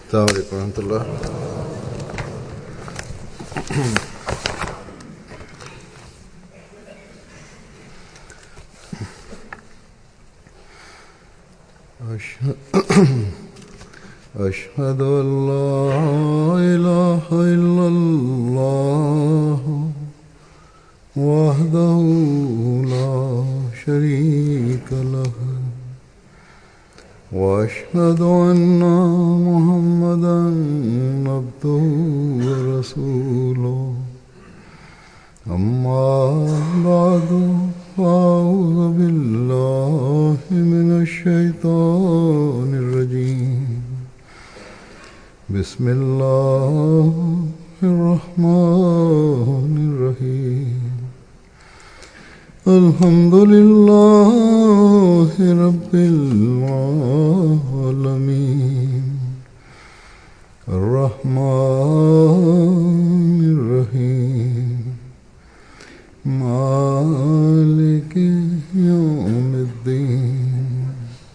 السلام عليكم ورحمة الله أشهد أشهد أن لا إله إلا الله وحده لا شريك له واشهد ان محمدا عبده ورسوله اما بعد فاعوذ بالله من الشيطان الرجيم بسم الله الرحمن الرحيم الحمد لله رب العالمين الرحمن الرحيم مالك يوم الدين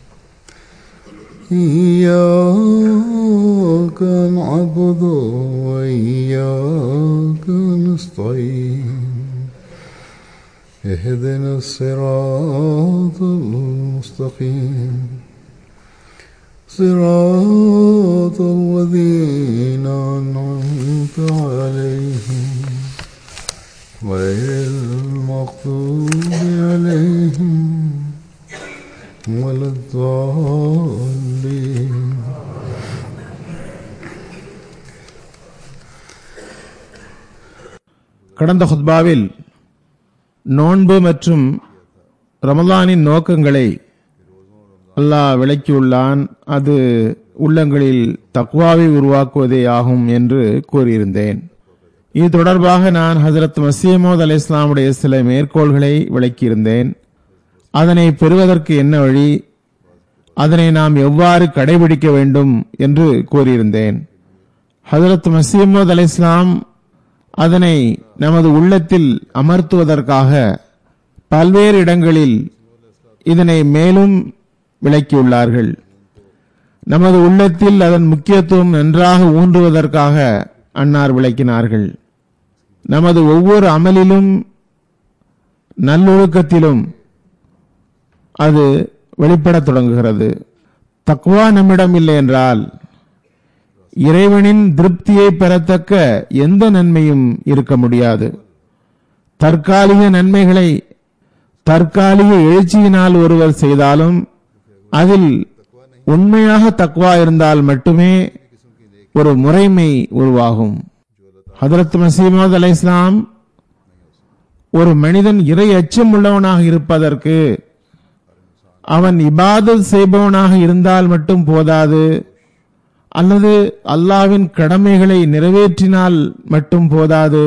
إياك نعبد وإياك نستعين اهدنا الصراط المستقيم صراط الذين أنعمت عليهم غير المغضوب عليهم ولا الضالين கடந்த ஹுத்பாவில் நோன்பு மற்றும் ரமலானின் நோக்கங்களை அல்லாஹ் விளக்கியுள்ளான் அது உள்ளங்களில் தக்வாவை உருவாக்குவதே ஆகும் என்று கூறியிருந்தேன் இது தொடர்பாக நான் ஹசரத் மசீமோத் அலி இஸ்லாமுடைய சில மேற்கோள்களை விளக்கியிருந்தேன் அதனை பெறுவதற்கு என்ன வழி அதனை நாம் எவ்வாறு கடைபிடிக்க வேண்டும் என்று கூறியிருந்தேன் ஹசரத் மசீமோத் அலி இஸ்லாம் அதனை நமது உள்ளத்தில் அமர்த்துவதற்காக பல்வேறு இடங்களில் இதனை மேலும் விளக்கியுள்ளார்கள் நமது உள்ளத்தில் அதன் முக்கியத்துவம் நன்றாக ஊன்றுவதற்காக அன்னார் விளக்கினார்கள் நமது ஒவ்வொரு அமலிலும் நல்லொழுக்கத்திலும் அது வெளிப்படத் தொடங்குகிறது தக்குவா நம்மிடம் இல்லை என்றால் இறைவனின் திருப்தியை பெறத்தக்க எந்த நன்மையும் இருக்க முடியாது தற்காலிக நன்மைகளை தற்காலிக எழுச்சியினால் ஒருவர் செய்தாலும் அதில் உண்மையாக தக்வா இருந்தால் மட்டுமே ஒரு முறைமை உருவாகும் ஹதரத் மசீமது அலை இஸ்லாம் ஒரு மனிதன் இறை அச்சம் உள்ளவனாக இருப்பதற்கு அவன் இபாதத் செய்பவனாக இருந்தால் மட்டும் போதாது அல்லது அல்லாவின் கடமைகளை நிறைவேற்றினால் மட்டும் போதாது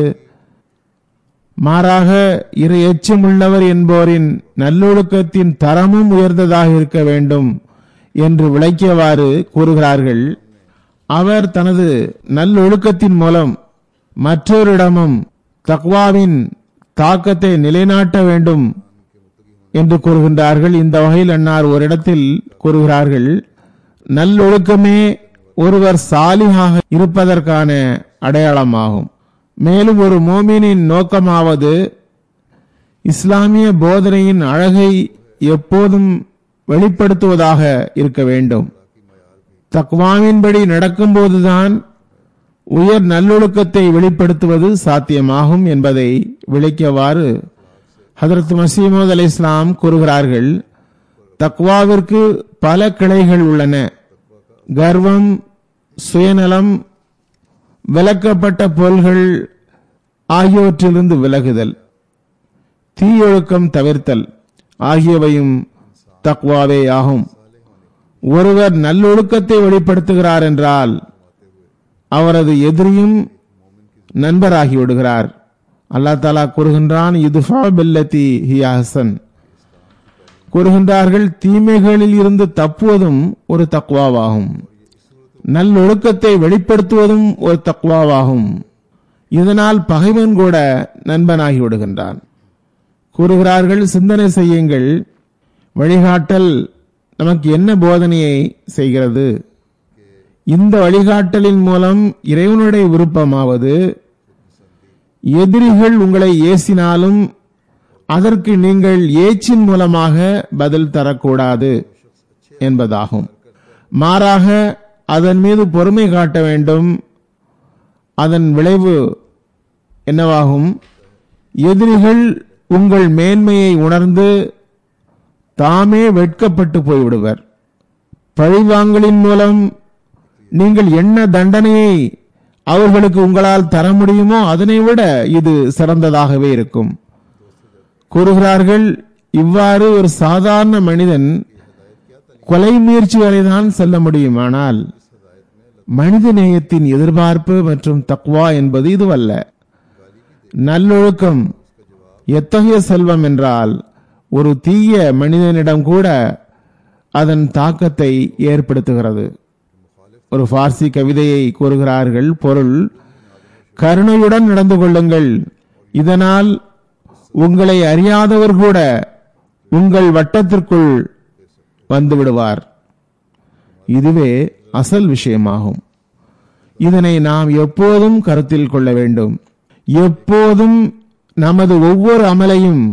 மாறாக இறை எச்சமுள்ளவர் என்போரின் நல்லொழுக்கத்தின் தரமும் உயர்ந்ததாக இருக்க வேண்டும் என்று விளக்கியவாறு கூறுகிறார்கள் அவர் தனது நல்லொழுக்கத்தின் மூலம் மற்றொரிடமும் தக்வாவின் தாக்கத்தை நிலைநாட்ட வேண்டும் என்று கூறுகின்றார்கள் இந்த வகையில் அன்னார் ஒரு இடத்தில் கூறுகிறார்கள் நல்லொழுக்கமே ஒருவர் சாலிகாக இருப்பதற்கான அடையாளமாகும் மேலும் ஒரு மோமினின் நோக்கமாவது இஸ்லாமிய போதனையின் அழகை எப்போதும் வெளிப்படுத்துவதாக இருக்க வேண்டும் தக்வாவின்படி நடக்கும்போதுதான் உயர் நல்லொழுக்கத்தை வெளிப்படுத்துவது சாத்தியமாகும் என்பதை விளக்கியவாறு ஹதரத் மசீமது அலி இஸ்லாம் கூறுகிறார்கள் தக்வாவிற்கு பல கிளைகள் உள்ளன கர்வம் சுயநலம் விலக்கப்பட்ட பொருள்கள் ஆகியவற்றிலிருந்து விலகுதல் தீயொழுக்கம் தவிர்த்தல் ஆகியவையும் தக்வாவே ஆகும் ஒருவர் நல்லொழுக்கத்தை வெளிப்படுத்துகிறார் என்றால் அவரது எதிரியும் நண்பராகி விடுகிறார் அல்லா தாலா கூறுகின்றான் இதுஃபா பெல்லதி ஹி ஹசன் கூறுகின்றார்கள் தீமைகளில் இருந்து தப்புவதும் ஒரு தக்வாவாகும் நல்லொழுக்கத்தை வெளிப்படுத்துவதும் ஒரு தக்வாவாகும் இதனால் பகைவன் கூட நண்பனாகி விடுகின்றான் கூறுகிறார்கள் சிந்தனை செய்யுங்கள் வழிகாட்டல் நமக்கு என்ன போதனையை செய்கிறது இந்த வழிகாட்டலின் மூலம் இறைவனுடைய விருப்பமாவது எதிரிகள் உங்களை ஏசினாலும் அதற்கு நீங்கள் ஏச்சின் மூலமாக பதில் தரக்கூடாது என்பதாகும் மாறாக அதன் மீது பொறுமை காட்ட வேண்டும் அதன் விளைவு என்னவாகும் எதிரிகள் உங்கள் மேன்மையை உணர்ந்து தாமே வெட்கப்பட்டு போய்விடுவர் பழிவாங்கலின் மூலம் நீங்கள் என்ன தண்டனையை அவர்களுக்கு உங்களால் தர முடியுமோ அதனை விட இது சிறந்ததாகவே இருக்கும் கூறுகிறார்கள் இவ்வாறு ஒரு சாதாரண மனிதன் கொலை முயற்சி வரைதான் செல்ல முடியும் ஆனால் மனித நேயத்தின் எதிர்பார்ப்பு மற்றும் தக்வா என்பது இதுவல்ல நல்லொழுக்கம் எத்தகைய செல்வம் என்றால் ஒரு தீய மனிதனிடம் கூட அதன் தாக்கத்தை ஏற்படுத்துகிறது ஒரு பார்சி கவிதையை கூறுகிறார்கள் பொருள் கருணையுடன் நடந்து கொள்ளுங்கள் இதனால் உங்களை அறியாதவர் கூட உங்கள் வட்டத்திற்குள் வந்து விடுவார் இதுவே அசல் விஷயமாகும் இதனை நாம் எப்போதும் கருத்தில் கொள்ள வேண்டும் எப்போதும் நமது ஒவ்வொரு அமலையும்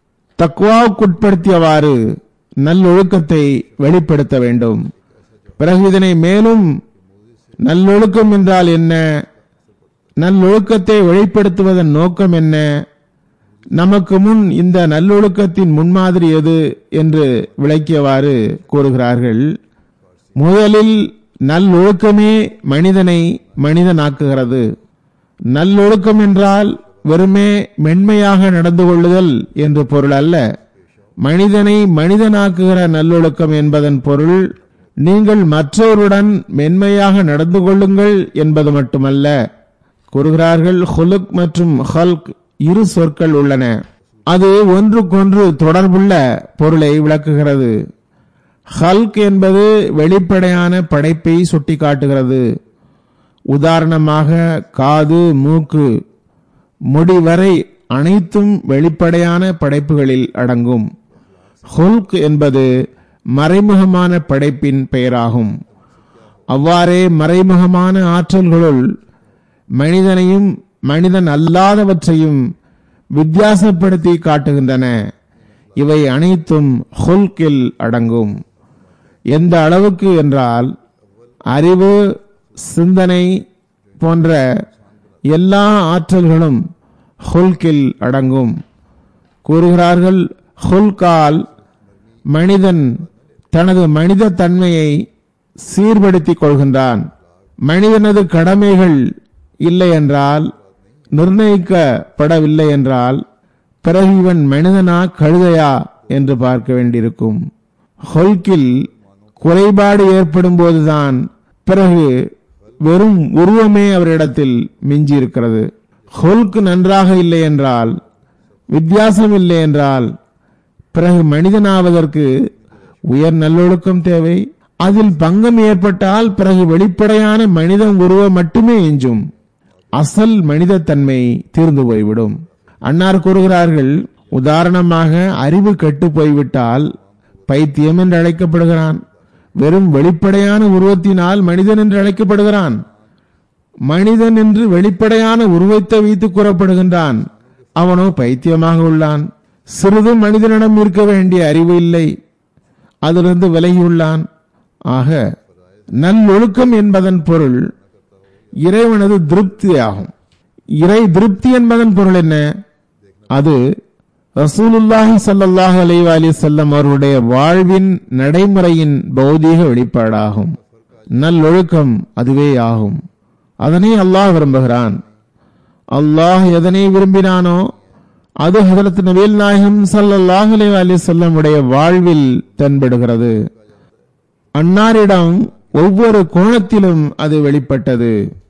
தக்குவாவுக்குட்படுத்தியவாறு நல்லொழுக்கத்தை வெளிப்படுத்த வேண்டும் பிறகு இதனை மேலும் நல்லொழுக்கம் என்றால் என்ன நல்லொழுக்கத்தை வெளிப்படுத்துவதன் நோக்கம் என்ன நமக்கு முன் இந்த நல்லொழுக்கத்தின் முன்மாதிரி எது என்று விளக்கியவாறு கூறுகிறார்கள் முதலில் நல்லொழுக்கமே மனிதனை மனிதனாக்குகிறது நல்லொழுக்கம் என்றால் வெறுமே மென்மையாக நடந்து கொள்ளுதல் என்று பொருள் அல்ல மனிதனை மனிதனாக்குகிற நல்லொழுக்கம் என்பதன் பொருள் நீங்கள் மற்றவருடன் மென்மையாக நடந்து கொள்ளுங்கள் என்பது மட்டுமல்ல கூறுகிறார்கள் ஹுலுக் மற்றும் ஹல்க் இரு சொற்கள் உள்ளன அது ஒன்றுக்கொன்று தொடர்புள்ள பொருளை விளக்குகிறது ஹல்க் என்பது வெளிப்படையான படைப்பை சுட்டிக்காட்டுகிறது உதாரணமாக காது மூக்கு முடி வரை அனைத்தும் வெளிப்படையான படைப்புகளில் அடங்கும் ஹுல்க் என்பது மறைமுகமான படைப்பின் பெயராகும் அவ்வாறே மறைமுகமான ஆற்றல்களுள் மனிதனையும் மனிதன் அல்லாதவற்றையும் வித்தியாசப்படுத்தி காட்டுகின்றன இவை அனைத்தும் ஹுல்கில் அடங்கும் எந்த அளவுக்கு என்றால் அறிவு சிந்தனை போன்ற எல்லா ஆற்றல்களும் ஹுல்கில் அடங்கும் கூறுகிறார்கள் ஹுல்கால் மனிதன் தனது மனித தன்மையை சீர்படுத்திக் கொள்கின்றான் மனிதனது கடமைகள் இல்லை என்றால் நிர்ணயிக்கப்படவில்லை என்றால் பிறகு இவன் மனிதனா கழுதையா என்று பார்க்க வேண்டியிருக்கும் ஹொல்கில் குறைபாடு ஏற்படும் போதுதான் பிறகு வெறும் உருவமே அவரிடத்தில் மிஞ்சி இருக்கிறது ஹொல்க் நன்றாக இல்லை என்றால் வித்தியாசம் இல்லை என்றால் பிறகு மனிதனாவதற்கு உயர் நல்லொழுக்கம் தேவை அதில் பங்கம் ஏற்பட்டால் பிறகு வெளிப்படையான மனித உருவம் மட்டுமே எஞ்சும் அசல் மனிதத்தன்மை தீர்ந்து போய்விடும் அன்னார் கூறுகிறார்கள் உதாரணமாக அறிவு கெட்டு போய்விட்டால் பைத்தியம் என்று அழைக்கப்படுகிறான் வெறும் வெளிப்படையான உருவத்தினால் மனிதன் என்று அழைக்கப்படுகிறான் மனிதன் என்று வெளிப்படையான உருவத்தை வைத்து கூறப்படுகின்றான் அவனோ பைத்தியமாக உள்ளான் சிறிதும் மனிதனிடம் இருக்க வேண்டிய அறிவு இல்லை அதிலிருந்து விலகியுள்ளான் ஆக நல்லொழுக்கம் என்பதன் பொருள் இறைவனது திருப்தி ஆகும் இறை திருப்தி என்பதன் பொருள் என்ன அது ரசூலுல்லாஹி ஸல்லல்லாஹு அலைஹி அலி செல்லம் அவருடைய வாழ்வின் நடைமுறையின் பௌதீக வெளிப்பாடாகும் நல்லொழுக்கம் அதுவே ஆகும் அதனை அல்லாஹ் விரும்புகிறான் அல்லாஹ் எதனை விரும்பினானோ அது ஹதரத் நபீல் நாயகம் ஸல்லல்லாஹு அலைஹி அலி செல்லமுடைய வாழ்வில் தென்படுகிறது அன்னாரிடம் ஒவ்வொரு கோணத்திலும் அது வெளிப்பட்டது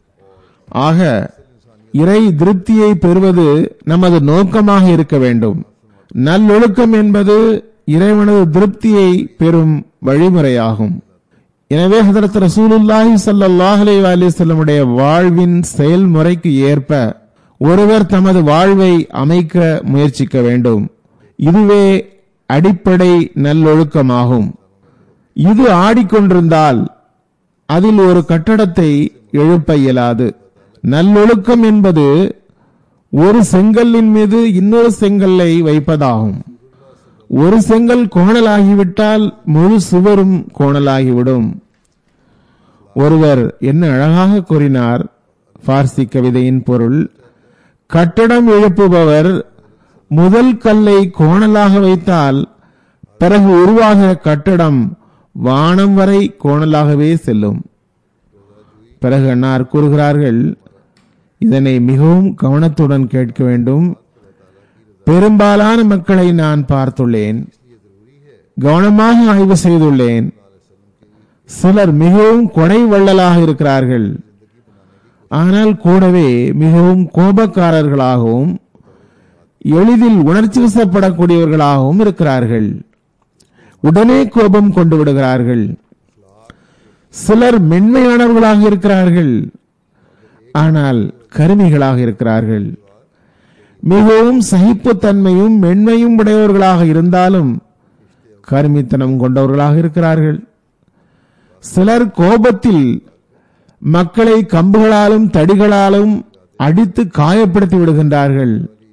ஆக இறை திருப்தியை பெறுவது நமது நோக்கமாக இருக்க வேண்டும் நல்லொழுக்கம் என்பது இறைவனது திருப்தியை பெறும் வழிமுறையாகும் எனவே ஹதரத் ரசூலுல்லாஹி ஸல்லல்லாஹு அலைஹி வஸல்லமுடைய வாழ்வின் செயல்முறைக்கு ஏற்ப ஒருவர் தமது வாழ்வை அமைக்க முயற்சிக்க வேண்டும் இதுவே அடிப்படை நல்லொழுக்கமாகும் இது ஆடிக்கொண்டிருந்தால் அதில் ஒரு கட்டடத்தை எழுப்ப இயலாது நல்லொழுக்கம் என்பது ஒரு செங்கல்லின் மீது இன்னொரு செங்கல்லை வைப்பதாகும் ஒரு செங்கல் கோணலாகிவிட்டால் முழு சுவரும் கோணலாகிவிடும் ஒருவர் என்ன அழகாக கூறினார் பார்சி கவிதையின் பொருள் கட்டடம் எழுப்புபவர் முதல் கல்லை கோணலாக வைத்தால் பிறகு உருவாகிற கட்டடம் வானம் வரை கோணலாகவே செல்லும் பிறகு அன்னார் கூறுகிறார்கள் இதனை மிகவும் கவனத்துடன் கேட்க வேண்டும் பெரும்பாலான மக்களை நான் பார்த்துள்ளேன் கவனமாக ஆய்வு செய்துள்ளேன் சிலர் மிகவும் கொடை வள்ளலாக இருக்கிறார்கள் ஆனால் கூடவே மிகவும் கோபக்காரர்களாகவும் எளிதில் உணர்ச்சி வசப்படக்கூடியவர்களாகவும் இருக்கிறார்கள் உடனே கோபம் கொண்டு விடுகிறார்கள் சிலர் மென்மையானவர்களாக இருக்கிறார்கள் ஆனால் கருமிகளாக இருக்கிறார்கள் மிகவும் சகிப்புத்தன்மையும் மென்மையும் உடையவர்களாக இருந்தாலும் கருமித்தனம் கொண்டவர்களாக இருக்கிறார்கள் சிலர் கோபத்தில் மக்களை கம்புகளாலும் தடிகளாலும் அடித்து காயப்படுத்தி விடுகின்றார்கள்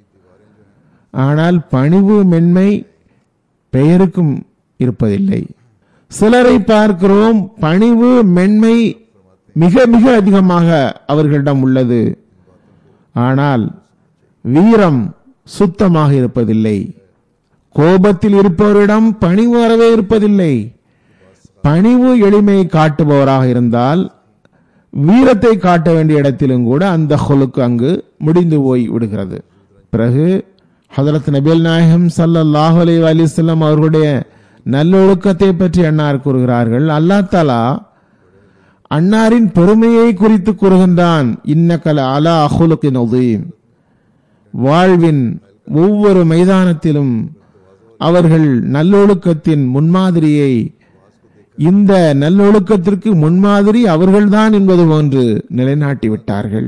ஆனால் பணிவு மென்மை பெயருக்கும் இருப்பதில்லை சிலரை பார்க்கிறோம் பணிவு மென்மை மிக மிக அதிகமாக அவர்களிடம் உள்ளது ஆனால் வீரம் சுத்தமாக இருப்பதில்லை கோபத்தில் இருப்பவரிடம் பணிவு அறவே இருப்பதில்லை பணிவு எளிமை காட்டுபவராக இருந்தால் வீரத்தை காட்ட வேண்டிய இடத்திலும் கூட அந்த ஹொலுக்கு அங்கு முடிந்து போய் விடுகிறது பிறகு ஹதரத் நபில் நாயகம் சல்லல்லாஹு அலைஹி வஸல்லம் அவர்களுடைய நல்லொழுக்கத்தை பற்றி அன்னார் கூறுகிறார்கள் அல்லாஹ் தாலா அன்னாரின் பெருமையை குறித்து கூறுகின்றான் இன்னக்கல அலா அஹுலுக்கின் உதீம் வாழ்வின் ஒவ்வொரு மைதானத்திலும் அவர்கள் நல்லொழுக்கத்தின் முன்மாதிரியை இந்த நல்லொழுக்கத்திற்கு முன்மாதிரி அவர்கள்தான் என்பது போன்று நிலைநாட்டி விட்டார்கள்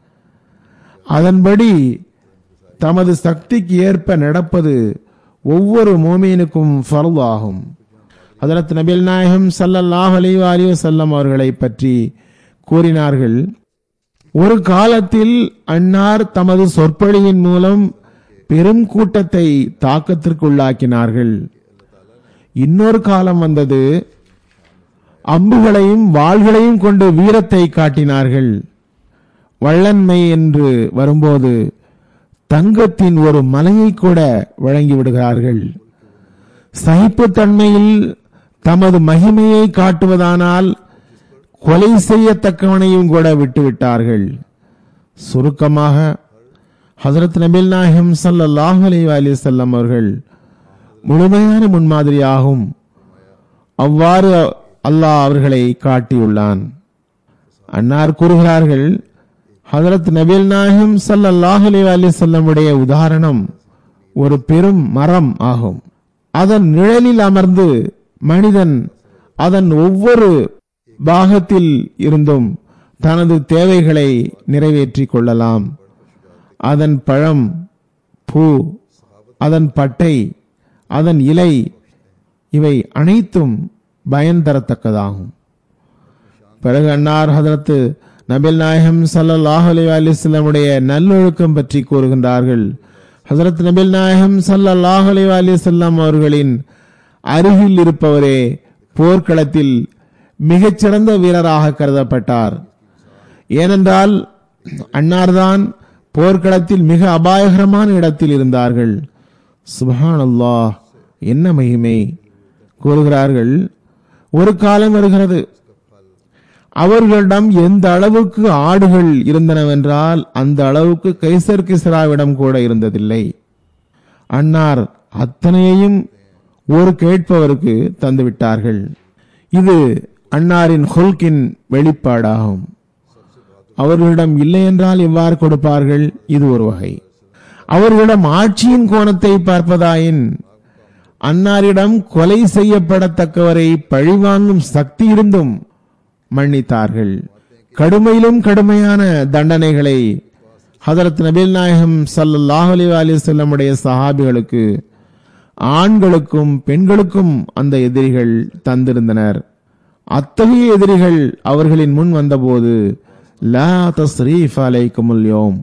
அதன்படி தமது சக்திக்கு ஏற்ப நடப்பது ஒவ்வொரு மோமீனுக்கும் ஃபர்து ஆகும் ஹதரத் நபில் நாயகம் ஸல்லல்லாஹு அலைஹி வஸல்லம் வஸல்லம் அவர்களை பற்றி கூறினார்கள் ஒரு காலத்தில் அன்னார் தமது சொற்பொழிவின் மூலம் பெரும் கூட்டத்தை தாக்கத்திற்குள்ளாக்கினார்கள் இன்னொரு காலம் வந்தது அம்புகளையும் வாள்களையும் கொண்டு வீரத்தை காட்டினார்கள் வள்ளன்மை என்று வரும்போது தங்கத்தின் ஒரு மலையை கூட வழங்கி விடுகிறார்கள் சகிப்புத்தன்மையில் தமது மகிமையை காட்டுவதானால் கொலை செய்யத்தக்கவனையும் கூட விட்டுவிட்டார்கள் சுருக்கமாக ஹசரத் நபில் நாயகம் ஸல்லல்லாஹு அலைஹி வஸல்லம் அவர்கள் முழுமையான முன்மாதிரியாகும் அவ்வாறு அல்லாஹ் அவர்களை காட்டியுள்ளான் அன்னார் கூறுகிறார்கள் ஹதரத் நபில் நாயகம் ஸல்லல்லாஹு அலைஹி வஸல்லம் உடைய உதாரணம் ஒரு பெரும் மரம் ஆகும் அதன் நிழலில் அமர்ந்து மனிதன் அதன் ஒவ்வொரு பாகத்தில் இருந்தும் தனது தேவைகளை நிறைவேற்றிக் கொள்ளலாம் அதன் பழம் பூ அதன் பட்டை அதன் இலை இவை அனைத்தும் பயன் தரத்தக்கதாகும் பிறகு அன்னார் ஹதரத்து நபில் நாயகம் ஸல்லல்லாஹு அலைஹி வஸல்லம் உடைய நல்லொழுக்கம் பற்றி கூறுகின்றார்கள் ஹசரத் நபில் நாயகம் ஸல்லல்லாஹு அலைஹி வஸல்லம் அவர்களின் அருகில் இருப்பவரே போர்க்களத்தில் மிகச்சிறந்த வீரராக கருதப்பட்டார் ஏனென்றால் அன்னார்தான் போர்க்களத்தில் மிக அபாயகரமான இடத்தில் இருந்தார்கள் சுபஹானல்லாஹ் என்ன மகிமை கூறுகிறார்கள் ஒரு காலம் வருகிறது அவர்களிடம் எந்த அளவுக்கு ஆடுகள் இருந்தனவென்றால் அந்த அளவுக்கு கைசர் கிஸ்ராவிடம் கூட இருந்ததில்லை அன்னார் அத்தனையையும் ஒரு கேட்பவருக்கு தந்துவிட்டார்கள் இது அன்னாரின் ஹொல்கின் வெளிப்பாடாகும் அவர்களிடம் இல்லை என்றால் எவ்வாறு கொடுப்பார்கள் இது ஒரு வகை அவர்களிடம் ஆட்சியின் கோணத்தை பார்ப்பதாயின் அன்னாரிடம் கொலை செய்யப்படத்தக்கவரை பழிவாங்கும் சக்தி இருந்தும் மன்னித்தார்கள் கடுமையிலும் கடுமையான தண்டனைகளை ஹதரத் நபில் நாயகம் ஸல்லல்லாஹு அலைஹி வஸல்லம் உடைய சஹாபிகளுக்கு ஆண்களுக்கும் பெண்களுக்கும் அந்த எதிரிகள் தந்திருந்தனர் அத்தகைய எதிரிகள் அவர்களின் முன் வந்தபோது லா தஸ்ரீஃப் அலைக்குமுல் யோம்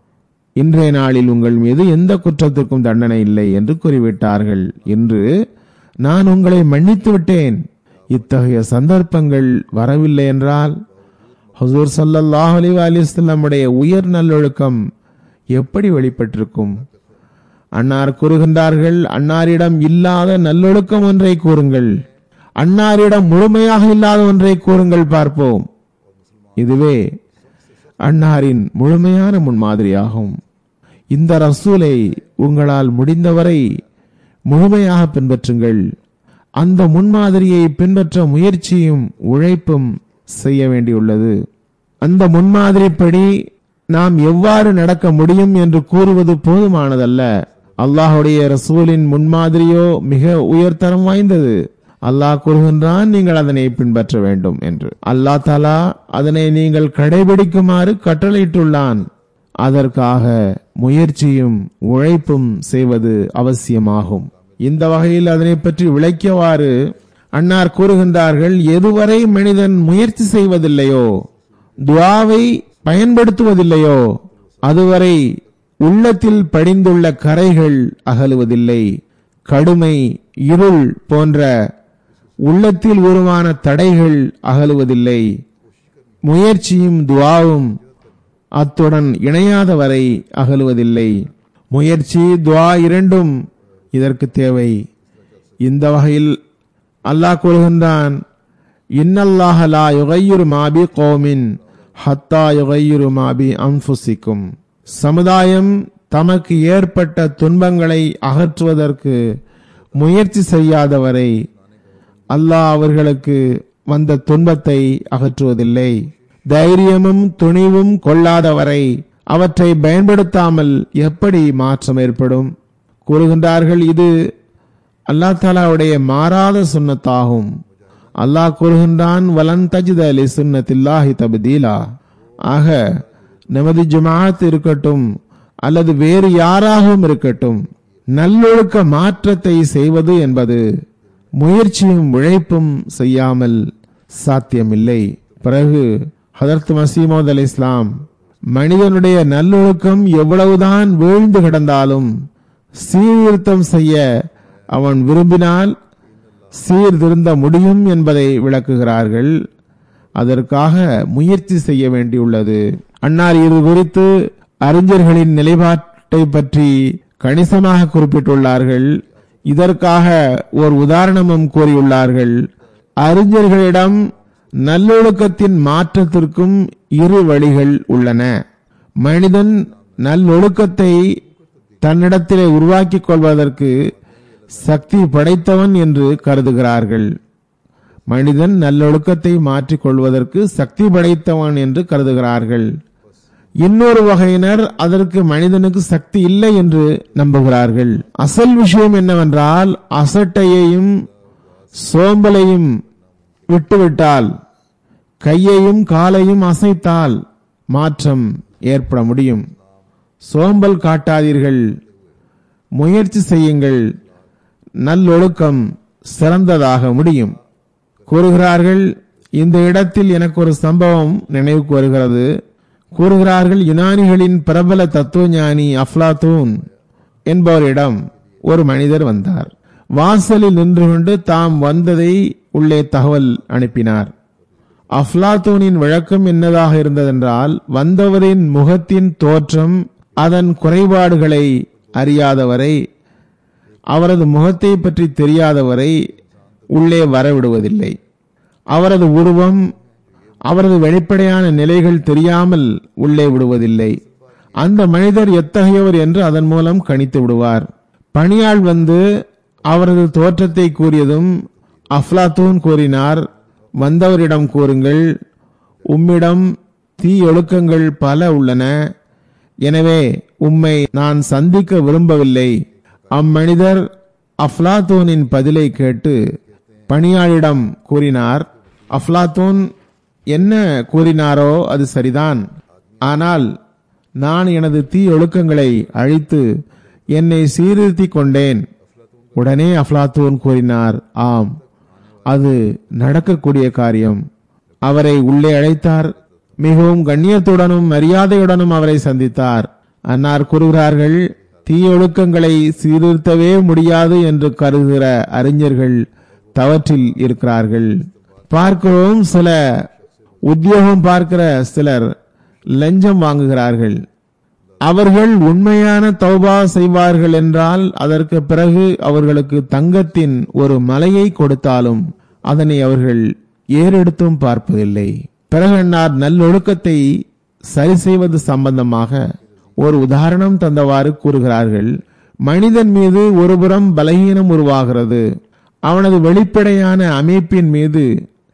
இன்றைய நாளில் உங்கள் மீது எந்த குற்றத்திற்கும் தண்டனை இல்லை என்று கூறிவிட்டார்கள் என்று நான் உங்களை மன்னித்து விட்டேன் இத்தகைய சந்தர்ப்பங்கள் வரவில்லை என்றால் ஹசூர் சல்லல்லாஹ் அலி அலிஸ்லமுடைய உயர் நல்லொழுக்கம் எப்படி வெளிப்பட்டிருக்கும் அன்னார் கூறுகின்றார்கள் அன்னாரிடம் இல்லாத நல்லொழுக்கம் ஒன்றை கூறுங்கள் அன்னாரிடம் முழுமையாக இல்லாத ஒன்றை கூறுங்கள் பார்ப்போம் இதுவே அன்னாரின் முழுமையான முன்மாதிரியாகும் இந்த ரசூலை உங்களால் முடிந்தவரை முழுமையாக பின்பற்றுங்கள் அந்த முன்மாதிரியை பின்பற்ற முயற்சியும் உழைப்பும் செய்ய வேண்டியுள்ளது அந்த முன்மாதிரிப்படி நாம் எவ்வாறு நடக்க முடியும் என்று கூறுவது போதுமானதல்ல அல்லாஹுடைய ரசூலின் முன்மாதிரியோ மிக உயர்தரம் வாய்ந்தது அல்லாஹ் கூறுகின்றான் நீங்கள் அதனை பின்பற்ற வேண்டும் என்று அல்லாஹ் தாலா அதனை நீங்கள் கடைபிடிக்குமாறு கட்டளையிட்டுள்ளான் அதற்காக முயற்சியும் உழைப்பும் செய்வது அவசியமாகும் இந்த வகையில் அதனை பற்றி விளக்கியவாறு அன்னார் கூறுகின்றார்கள் எதுவரை மனிதன் முயற்சி செய்வதில்லையோ துவாவை பயன்படுத்துவதில்லையோ அதுவரை உள்ளத்தில் படிந்துள்ள கரைகள் அகலுவதில்லை கடுமை இருள் போன்ற உள்ளத்தில் உருவான தடைகள் அகலுவதில்லை முயற்சியும் துவாவும் அத்துடன் இணையாத வரை அகலுவதில்லை முயற்சி துவா இரண்டும் இதற்கு தேவை இந்த வகையில் அல்லாஹ் கூறுகின்றான் இன்னல்லாஹ லா யுகையுரு மாபி கோமின் ஹத்தா யுகையுரு மாபி அன்புசிக்கும் சமுதாயம் தமக்கு ஏற்பட்ட துன்பங்களை அகற்றுவதற்கு முயற்சி செய்யாதவரை அல்லாஹ் அவர்களுக்கு வந்த துன்பத்தை அகற்றுவதில்லை தைரியமும் துணிவும் கொள்ளாதவரை அவற்றை பயன்படுத்தாமல் எப்படி மாற்றம் ஏற்படும் கூறுகின்றார்கள் இது அல்லாஹ் தாலாவுடைய மாறாத சுன்னத்தாகும் அல்லாஹ் கூறுகின்றான் வலன் தஜித அலி சுன்னத்தில்லாஹி தபதீலா ஆக நமது ஜமாத் இருக்கட்டும் அல்லது வேறு யாராகவும் இருக்கட்டும் நல்லொழுக்க மாற்றத்தை செய்வது என்பது முயற்சியும் உழைப்பும் செய்யாமல் சாத்தியமில்லை பிறகு ஹதரத் மசீமோத் அலி இஸ்லாம் மனிதனுடைய நல்லொழுக்கம் எவ்வளவுதான் வீழ்ந்து கிடந்தாலும் சீர்திருத்தம் செய்ய அவன் விரும்பினால் சீர்திருந்த முடியும் என்பதை விளக்குகிறார்கள் அதற்காக முயற்சி செய்ய வேண்டியுள்ளது அன்னார் இது குறித்து அறிஞர்களின் நிலைப்பாட்டை பற்றி கணிசமாக குறிப்பிட்டுள்ளார்கள் இதற்காக ஓர் உதாரணமும் கூறியுள்ளார்கள் அறிஞர்களிடம் நல்லொழுக்கத்தின் மாற்றத்திற்கும் இரு வழிகள் உள்ளன மனிதன் நல்லொழுக்கத்தை தன்னிடத்திலே உருவாக்கிக் கொள்வதற்கு சக்தி படைத்தவன் என்று கருதுகிறார்கள் மனிதன் நல்லொழுக்கத்தை மாற்றிக் கொள்வதற்கு சக்தி படைத்தவன் என்று கருதுகிறார்கள் இன்னொரு வகையினர் அதற்கு மனிதனுக்கு சக்தி இல்லை என்று நம்புகிறார்கள் அசல் விஷயம் என்னவென்றால் அசட்டையையும் சோம்பலையும் விட்டுவிட்டால் கையையும் காலையும் அசைத்தால் மாற்றம் ஏற்பட முடியும் சோம்பல் காட்டாதீர்கள் முயற்சி செய்யுங்கள் நல்லொழுக்கம் சிறந்ததாக முடியும் கூறுகிறார்கள் இந்த இடத்தில் எனக்கு ஒரு சம்பவம் நினைவுக்கு வருகிறது கூறுகிறார்கள் யுனானிகளின் பிரபல தத்துவஞானி அஃப்லாத்தூன் என்பவரிடம் ஒரு மனிதர் வந்தார் வாசலில் நின்று கொண்டு தாம் வந்ததை உள்ளே தகவல் அனுப்பினார் அஃப்லாத்தூனின் விளக்கம் என்னதாக இருந்ததென்றால் வந்தவரின் முகத்தின் தோற்றம் அதன் குறைபாடுகளை அறியாதவரை அவரது முகத்தை பற்றி தெரியாதவரை உள்ளே வரவிடுவதில்லை அவரது உருவம் அவரது வெளிப்படையான நிலைகள் தெரியாமல் உள்ளே விடுவதில்லை அந்த மனிதர் எத்தகையவர் என்று அதன் மூலம் கணித்து விடுவார் பணியாள் வந்து அவரது தோற்றத்தை கூறியதும் அஃப்லாத்தூன் கூறினார் வந்தவரிடம் கூறுங்கள் உம்மிடம் தீ ஒழுக்கங்கள் பல உள்ளன எனவே உம்மை நான் சந்திக்க விரும்பவில்லை அம்மனிதர் அஃப்லாத்தூனின் பதிலை கேட்டு பணியாளிடம் கூறினார் அஃப்லாத்தூன் என்ன கூறினாரோ அது சரிதான் ஆனால் நான் எனது தீ ஒழுக்கங்களை அழித்து என்னை சீர்திருத்திக் கொண்டேன் உடனே அஃப்லாத்தூன் கூறினார் ஆம் அது நடக்கக்கூடிய காரியம் அவரை உள்ளே அழைத்தார் மிகவும் கண்ணியத்துடனும் மரியாதையுடனும் அவரை சந்தித்தார் அன்னார் கூறுகிறார்கள் தீயொழுக்கங்களை சீர்திருத்தவே முடியாது என்று கருதுகிற அறிஞர்கள் தவற்றில் இருக்கிறார்கள் பார்க்கிறோம் சில உத்தியோகம் பார்க்கிற சிலர் லஞ்சம் வாங்குகிறார்கள் அவர்கள் உண்மையான தௌபா செய்வார்கள் என்றால் அதற்கு பிறகு அவர்களுக்கு தங்கத்தின் ஒரு மலையை கொடுத்தாலும் அதனை அவர்கள் ஏறெடுத்தும் பார்ப்பதில்லை பிறகு அன்னார் நல்லொழுக்கத்தை சரி செய்வது சம்பந்தமாக ஒரு உதாரணம் தந்தவாறு கூறுகிறார்கள் மனிதன் மீது ஒருபுறம் பலகீனம் உருவாகிறது அவனது வெளிப்படையான அமைப்பின் மீது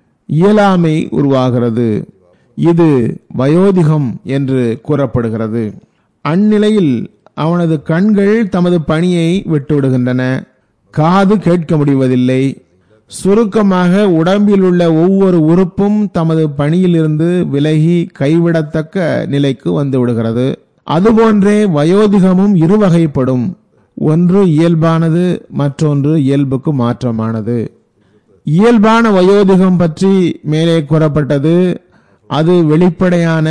இயலாமை உருவாகிறது இது வயோதிகம் என்று கூறப்படுகிறது அந்நிலையில் அவனது கண்கள் தமது பணியை விட்டுவிடுகின்றன காது கேட்க முடிவதில்லை சுருக்கமாக உடம்பில் உள்ள ஒவ்வொரு உறுப்பும் தமது பணியிலிருந்து விலகி கைவிடத்தக்க நிலைக்கு வந்து விடுகிறது அதுபோன்றே வயோதிகமும் இருவகைப்படும் ஒன்று இயல்பானது மற்றொன்று இயல்புக்கு மாற்றமானது இயல்பான வயோதிகம் பற்றி மேலே கூறப்பட்டது அது வெளிப்படையான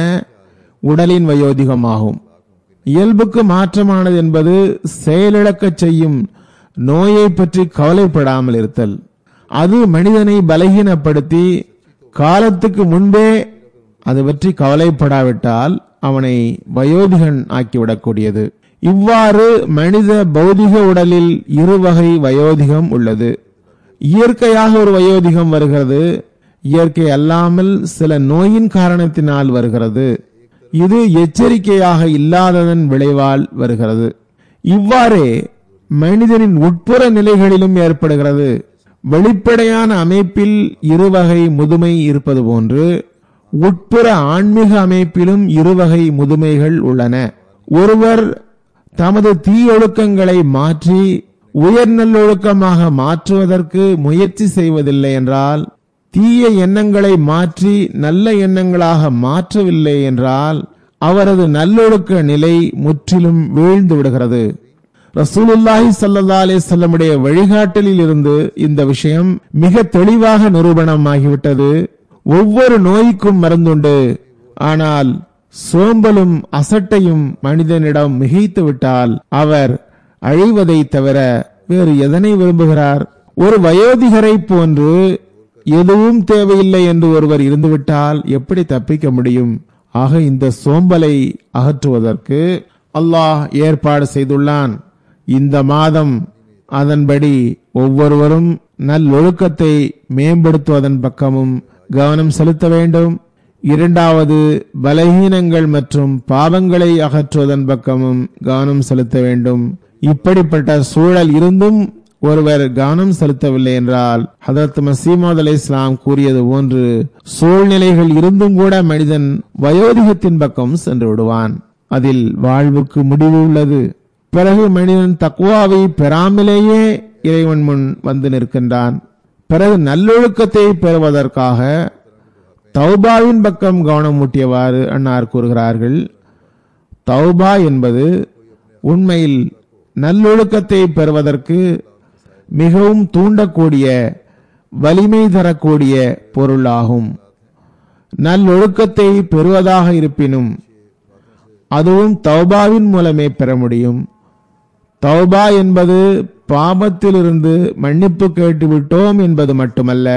உடலின் வயோதிகமாகும் இயல்புக்கு மாற்றமானது என்பது செயலிழக்கச் செய்யும் நோயை பற்றி கவலைப்படாமல் இருத்தல் அது மனிதனை பலகீனப்படுத்தி காலத்துக்கு முன்பே அது பற்றி கவலைப்படாவிட்டால் அவனை வயோதிகன் ஆக்கிவிடக்கூடியது இவ்வாறு மனித பௌதிக உடலில் இருவகை வயோதிகம் உள்ளது இயற்கையாக ஒரு வயோதிகம் வருகிறது இயற்கை அல்லாமல் சில நோயின் காரணத்தினால் வருகிறது இது எச்சரிக்கையாக இல்லாததன் விளைவால் வருகிறது இவ்வாறே மனிதனின் உட்புற நிலைகளிலும் ஏற்படுகிறது வெளிப்படையான அமைப்பில் இருவகை முதுமை இருப்பது போன்று உட்புற ஆன்மீக அமைப்பிலும் இருவகை முதுமைகள் உள்ளன ஒருவர் தமது தீயொழுக்கங்களை மாற்றி உயர் நல்லொழுக்கமாக மாற்றுவதற்கு முயற்சி செய்வதில்லை என்றால் தீய எண்ணங்களை மாற்றி நல்ல எண்ணங்களாக மாற்றவில்லை என்றால் அவரது நல்லொழுக்க நிலை முற்றிலும் வீழ்ந்து விடுகிறது ரசூலுல்லாஹி ஸல்லல்லாஹு அலைஹி வஸல்லமுடைய வழிகாட்டலில் இருந்து இந்த விஷயம் மிக தெளிவாக நிரூபணமாகிவிட்டது ஒவ்வொரு நோய்க்கும் மருந்துண்டு ஆனால் சோம்பலும் அசட்டையும் மனிதனிடம் மிகைத்து விட்டால் அவர் அழிவதை தவிர வேறு எதனை விரும்புகிறார் ஒரு வயோதிகரை போன்று எதுவும் தேவையில்லை என்று ஒருவர் இருந்துவிட்டால் எப்படி தப்பிக்க முடியும் ஆக இந்த சோம்பலை அகற்றுவதற்கு அல்லாஹ் ஏற்பாடு செய்துள்ளான் இந்த மாதம் அதன்படி ஒவ்வொருவரும் நல்லொழுக்கத்தை மேம்படுத்துவதன் பக்கமும் கவனம் செலுத்த வேண்டும் இரண்டாவது பலகீனங்கள் மற்றும் பாவங்களை அகற்றுவதன் பக்கமும் கவனம் செலுத்த வேண்டும் இப்படிப்பட்ட சூழல் இருந்தும் ஒருவர் கவனம் செலுத்தவில்லை என்றால் ஹதரத் மசீமது அலை இஸ்லாம் கூறியது போன்று சூழ்நிலைகள் இருந்தும் கூட மனிதன் வயோதிகத்தின் பக்கம் சென்று விடுவான் அதில் வாழ்வுக்கு முடிவு உள்ளது பிறகு மனிதன் தக்குவாவை பெறாமலேயே இறைவன் முன் வந்து நிற்கின்றான் பிறகு நல்லொழுக்கத்தை பெறுவதற்காக தௌபாவின் பக்கம் கவனம் ஊட்டியவாறு அன்னார் கூறுகிறார்கள் தௌபா என்பது உண்மையில் நல்லொழுக்கத்தை பெறுவதற்கு மிகவும் தூண்டக்கூடிய வலிமை தரக்கூடிய பொருளாகும் நல்லொழுக்கத்தை பெறுவதாக இருப்பினும் அதுவும் தௌபாவின் மூலமே பெற முடியும் தௌபா என்பது பாபத்திலிருந்து மன்னிப்பு கேட்டு விட்டோம் என்பது மட்டுமல்ல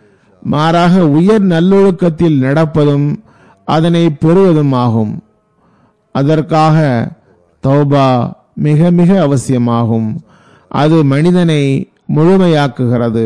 மாறாக உயர் நல்லொழுக்கத்தில் நடப்பதும் அதனை பெறுவதும் ஆகும் அதற்காக தௌபா மிக மிக அவசியமாகும் அது மனிதனை முழுமையாக்குகிறது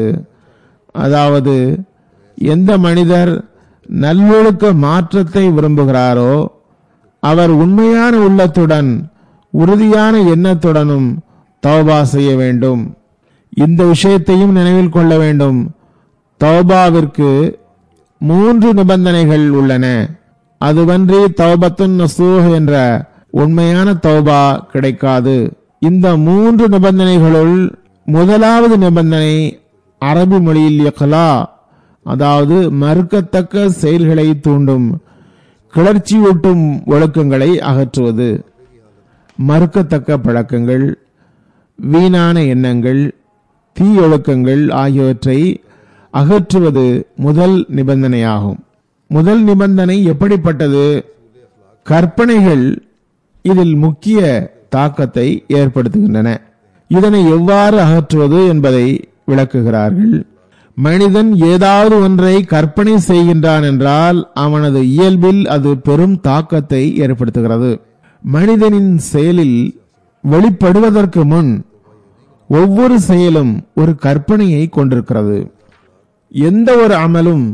அதாவது எந்த மனிதர் நல்லொழுக்க மாற்றத்தை விரும்புகிறாரோ அவர் உண்மையான உள்ளத்துடன் உறுதியான எண்ணத்துடனும் தௌபா செய்ய வேண்டும் இந்த விஷயத்தையும் நினைவில் கொள்ள வேண்டும் தௌபாவிற்கு மூன்று நிபந்தனைகள் உள்ளன அதுவன்றி தௌபத்துன் நசூஹ் என்ற உண்மையான தௌபா கிடைக்காது இந்த மூன்று நிபந்தனைகளுள் முதலாவது நிபந்தனை அரபி மொழியில் இக்லா அதாவது மறுக்கத்தக்க செயல்களை தூண்டும் கிளர்ச்சியூட்டும் ஒழுக்கங்களை அகற்றுவது மறுக்கத்தக்க பழக்கங்கள் வீணான எண்ணங்கள் தீயொழுக்கங்கள் ஆகியவற்றை அகற்றுவது முதல் நிபந்தனையாகும் முதல் நிபந்தனை எப்படிப்பட்டது கற்பனைகள் இதில் முக்கிய தாக்கத்தை ஏற்படுத்துகின்றன இதனை எவ்வாறு அகற்றுவது என்பதை விளக்குகிறார்கள் மனிதன் ஏதாவது ஒன்றை கற்பனை செய்கின்றான் என்றால் அவனது இயல்பில் அது பெரும் தாக்கத்தை ஏற்படுத்துகிறது மனிதனின் செயலில் வெளிப்படுவதற்கு முன் ஒவ்வொரு செயலும் ஒரு கற்பனையை கொண்டிருக்கிறது எந்த ஒரு அமலும்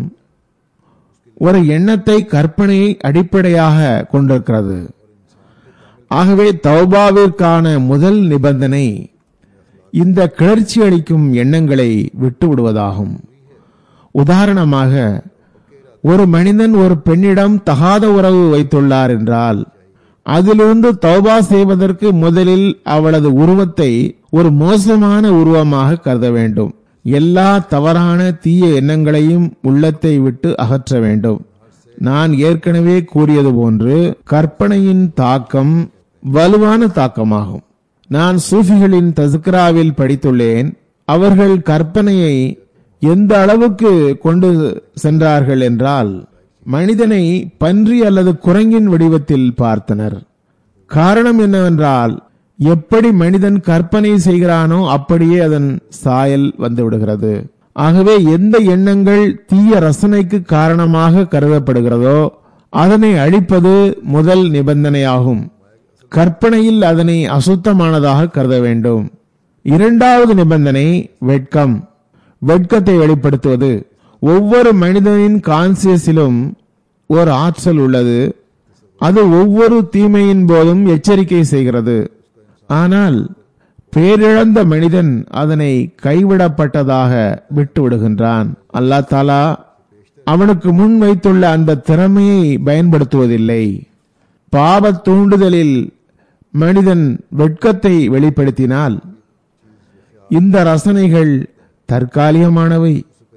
ஒரு எண்ணத்தை கற்பனையை அடிப்படையாக கொண்டிருக்கிறது ஆகவே தௌபாவிற்கான முதல் நிபந்தனை இந்த கிளர்ச்சி அளிக்கும் எண்ணங்களை விட்டு விடுவதாகும் உதாரணமாக ஒரு மனிதன் ஒரு பெண்ணிடம் தகாத உறவு வைத்துள்ளார் என்றால் அதிலிருந்து தௌபா செய்வதற்கு முதலில் அவளது உருவத்தை ஒரு மோசமான உருவமாக கருத வேண்டும் எல்லா தவறான தீய எண்ணங்களையும் உள்ளத்தை விட்டு அகற்ற வேண்டும் நான் ஏற்கனவே கூறியது போன்று கற்பனையின் தாக்கம் வலுவான தாக்கமாகும் நான் சூஃபிகளின் தஸ்கராவில் படித்துள்ளேன் அவர்கள் கற்பனையை எந்த அளவுக்கு கொண்டு சென்றார்கள் என்றால் மனிதனை பன்றி அல்லது குரங்கின் வடிவத்தில் பார்த்தனர் காரணம் என்னவென்றால் எப்படி மனிதன் கற்பனை செய்கிறானோ அப்படியே அதன் சாயல் வந்து விடுகிறது ஆகவே எந்த எண்ணங்கள் தீய ரசனைக்கு காரணமாக கருதப்படுகிறதோ அதனை அழிப்பது முதல் நிபந்தனையாகும் கற்பனையில் அதனை அசுத்தமானதாக கருத வேண்டும் இரண்டாவது நிபந்தனை வெட்கம் வெட்கத்தை வெளிப்படுத்துவது ஒவ்வொரு மனிதனின் கான்சியஸிலும் ஒரு ஆற்றல் உள்ளது அது ஒவ்வொரு தீமையின் போதும் எச்சரிக்கை செய்கிறது ஆனால் பேரிழந்த மனிதன் அதனை கைவிடப்பட்டதாக விட்டு விடுகின்றான் அல்லா தாலா அவனுக்கு முன் வைத்துள்ள அந்த திறமையை பயன்படுத்துவதில்லை பாவ தூண்டுதலில் மனிதன் வெட்கத்தை வெளிப்படுத்தினால் இந்த ரசனைகள் தற்காலிகமானவை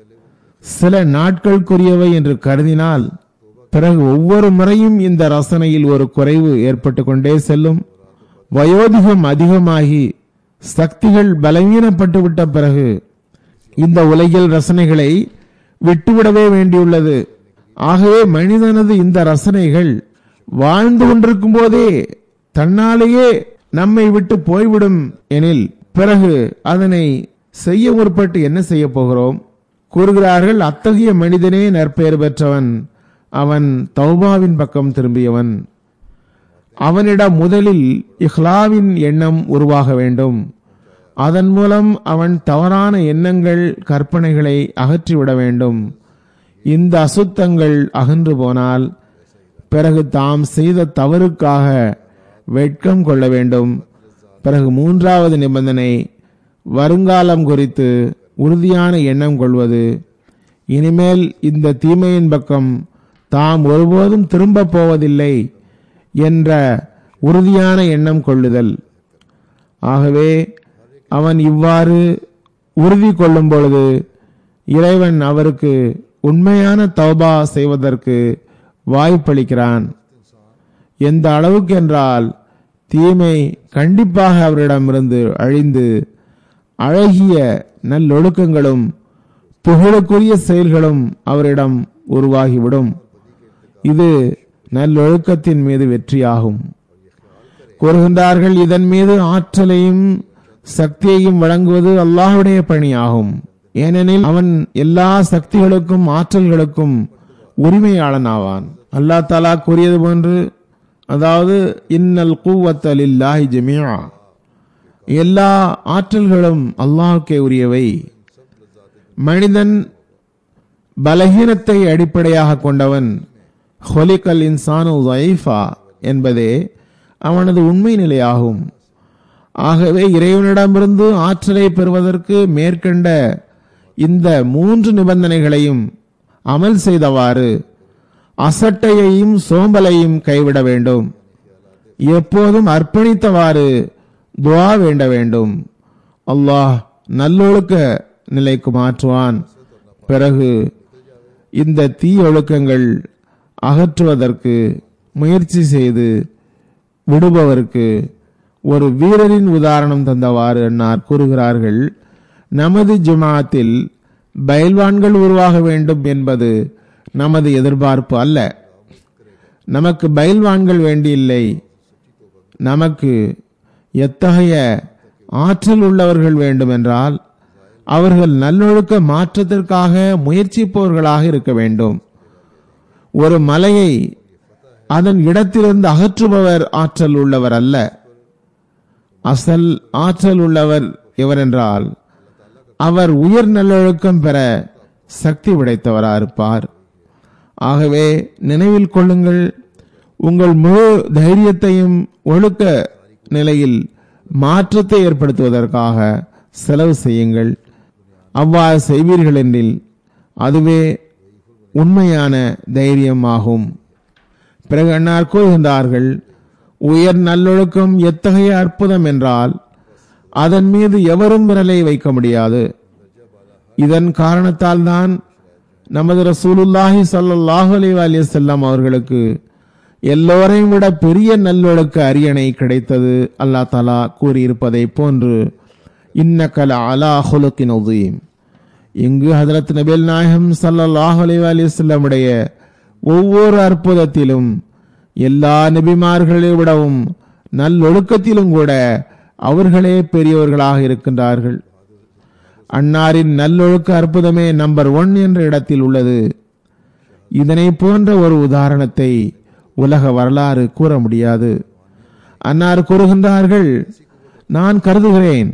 சில நாட்களுக்குரியவை என்று கருதினால் பிறகு ஒவ்வொரு முறையும் இந்த ரசனையில் ஒரு குறைவு ஏற்பட்டு கொண்டே செல்லும் வயோதிகம் அதிகமாகி சக்திகள் பலவீனப்பட்டு விட்ட பிறகு இந்த உலகில் ரசனைகளை விட்டுவிடவே வேண்டியுள்ளது ஆகவே மனிதனது இந்த ரசனைகள் வாழ்ந்து கொண்டிருக்கும் போதே தன்னாலேயே நம்மை விட்டு போய்விடும் எனில் பிறகு அதனை செய்ய முற்பட்டு என்ன செய்ய போகிறோம் கூறுகிறார்கள் அத்தகைய மனிதனே நற்பெயர் பெற்றவன் அவன் தௌபாவின் பக்கம் திரும்பியவன் அவனிடம் முதலில் இஹ்லாவின் எண்ணம் உருவாக வேண்டும் அதன் மூலம் அவன் தவறான எண்ணங்கள் கற்பனைகளை அகற்றிவிட வேண்டும் இந்த அசுத்தங்கள் அகன்று போனால் பிறகு தாம் செய்த தவறுக்காக வெட்கம் கொள்ள வேண்டும் பிறகு மூன்றாவது நிபந்தனை வருங்காலம் குறித்து உறுதியான எண்ணம் கொள்வது இனிமேல் இந்த தீமையின் பக்கம் தாம் ஒருபோதும் திரும்பப் போவதில்லை என்ற உறுதியான எண்ணம் கொள்ளுதல் ஆகவே அவன் இவ்வாறு உறுதி கொள்ளும் பொழுது இறைவன் அவருக்கு உண்மையான தௌபா செய்வதற்கு வாய்ப்பளிக்கிறான் எந்த அளவுக்கு என்றால் தீமை கண்டிப்பாக அவரிடமிருந்து அழிந்து அழகிய நல்லொழுக்கங்களும் புகழுக்குரிய செயல்களும் அவரிடம் உருவாகிவிடும் இது நல்லொழுக்கத்தின் மீது வெற்றியாகும் கூறுகின்றார்கள் இதன் மீது ஆற்றலையும் சக்தியையும் வழங்குவது அல்லாஹுடைய பணியாகும் ஏனெனில் அவன் எல்லா சக்திகளுக்கும் ஆற்றல்களுக்கும் உரிமையாளன் ஆவான் அல்லாஹ் தாலா கூறியது போன்று அதாவது இன்னல் கூவத்தலில்லாஹி ஜமியா எல்லா ஆற்றல்களும் அல்லாஹுக்கே உரியவை மனிதன் பலகீனத்தை அடிப்படையாக கொண்டவன் ஹொலிகல் இன்சானு தைஃபா என்பதே அவனது உண்மை நிலையாகும் ஆகவே இறைவனிடமிருந்து ஆற்றலை பெறுவதற்கு மேற்கண்ட இந்த மூன்று நிபந்தனைகளையும் அமல் செய்தவாறு அசட்டையையும் சோம்பலையும் கைவிட வேண்டும் எப்போதும் அர்ப்பணித்தவாறு துவா வேண்ட வேண்டும் அல்லாஹ் நல்லொழுக்க நிலைக்கு மாற்றுவான் பிறகு இந்த தீயொழுக்கங்கள் அகற்றுவதற்கு முயற்சி செய்து விடுபவருக்கு ஒரு வீரரின் உதாரணம் தந்தவாறு அன்னார் கூறுகிறார்கள் நமது ஜமாத்தில் பயில்வான்கள் உருவாக வேண்டும் என்பது நமது எதிர்பார்ப்பு அல்ல நமக்கு பயில்வான்கள் வேண்டியில்லை நமக்கு எத்தகைய ஆற்றல் உள்ளவர்கள் வேண்டுமென்றால் அவர்கள் நல்லொழுக்க மாற்றத்திற்காக முயற்சிப்பவர்களாக இருக்க வேண்டும் ஒரு மலையை அதன் இடத்திலிருந்து அகற்றுபவர் ஆற்றல் உள்ளவர் அல்ல அசல் ஆற்றல் உள்ளவர் எவரென்றால் அவர் உயர் நல்லொழுக்கம் பெற சக்தி படைத்தவரா இருப்பார் ஆகவே நினைவில் கொள்ளுங்கள் உங்கள் முழு தைரியத்தையும் ஒழுக்க நிலையில் மாற்றத்தை ஏற்படுத்துவதற்காக செலவு செய்யுங்கள் அவ்வாறு செய்வீர்கள் என்றில் அதுவே உண்மையான தைரியமாகும் பிறகு அன்னார் கூறுகின்றார்கள் உயர் நல்லொழுக்கம் எத்தகைய அற்புதம் என்றால் அதன் மீது எவரும் விரலை வைக்க முடியாது இதன் காரணத்தால் தான் நமது ரசூலுல்லாஹி ஸல்லல்லாஹு அலைஹி வஸல்லம் அவர்களுக்கு எல்லோரையும் விட பெரிய நல்லொழுக்க அரியணை கிடைத்தது அல்லாஹ் தஆலா கூறியிருப்பதை போன்று இன்னக்கல அலா ஹுலுக்கின் உதீம் இங்கு ஹதரத் நபில் நாயகம் ஸல்லல்லாஹு அலைஹி வஸல்லமுடைய ஒவ்வொரு அற்புதத்திலும் எல்லா நபிமார்களை விடவும் நல்லொழுக்கத்திலும் கூட அவர்களே பெரியவர்களாக இருக்கின்றார்கள் அன்னாரின் நல்லொழுக்க அற்புதமே நம்பர் ஒன் என்ற இடத்தில் உள்ளது இதனை போன்ற ஒரு உதாரணத்தை உலக வரலாறு கூற முடியாது அன்னார் கூறுகின்றார்கள் நான் கருதுகிறேன்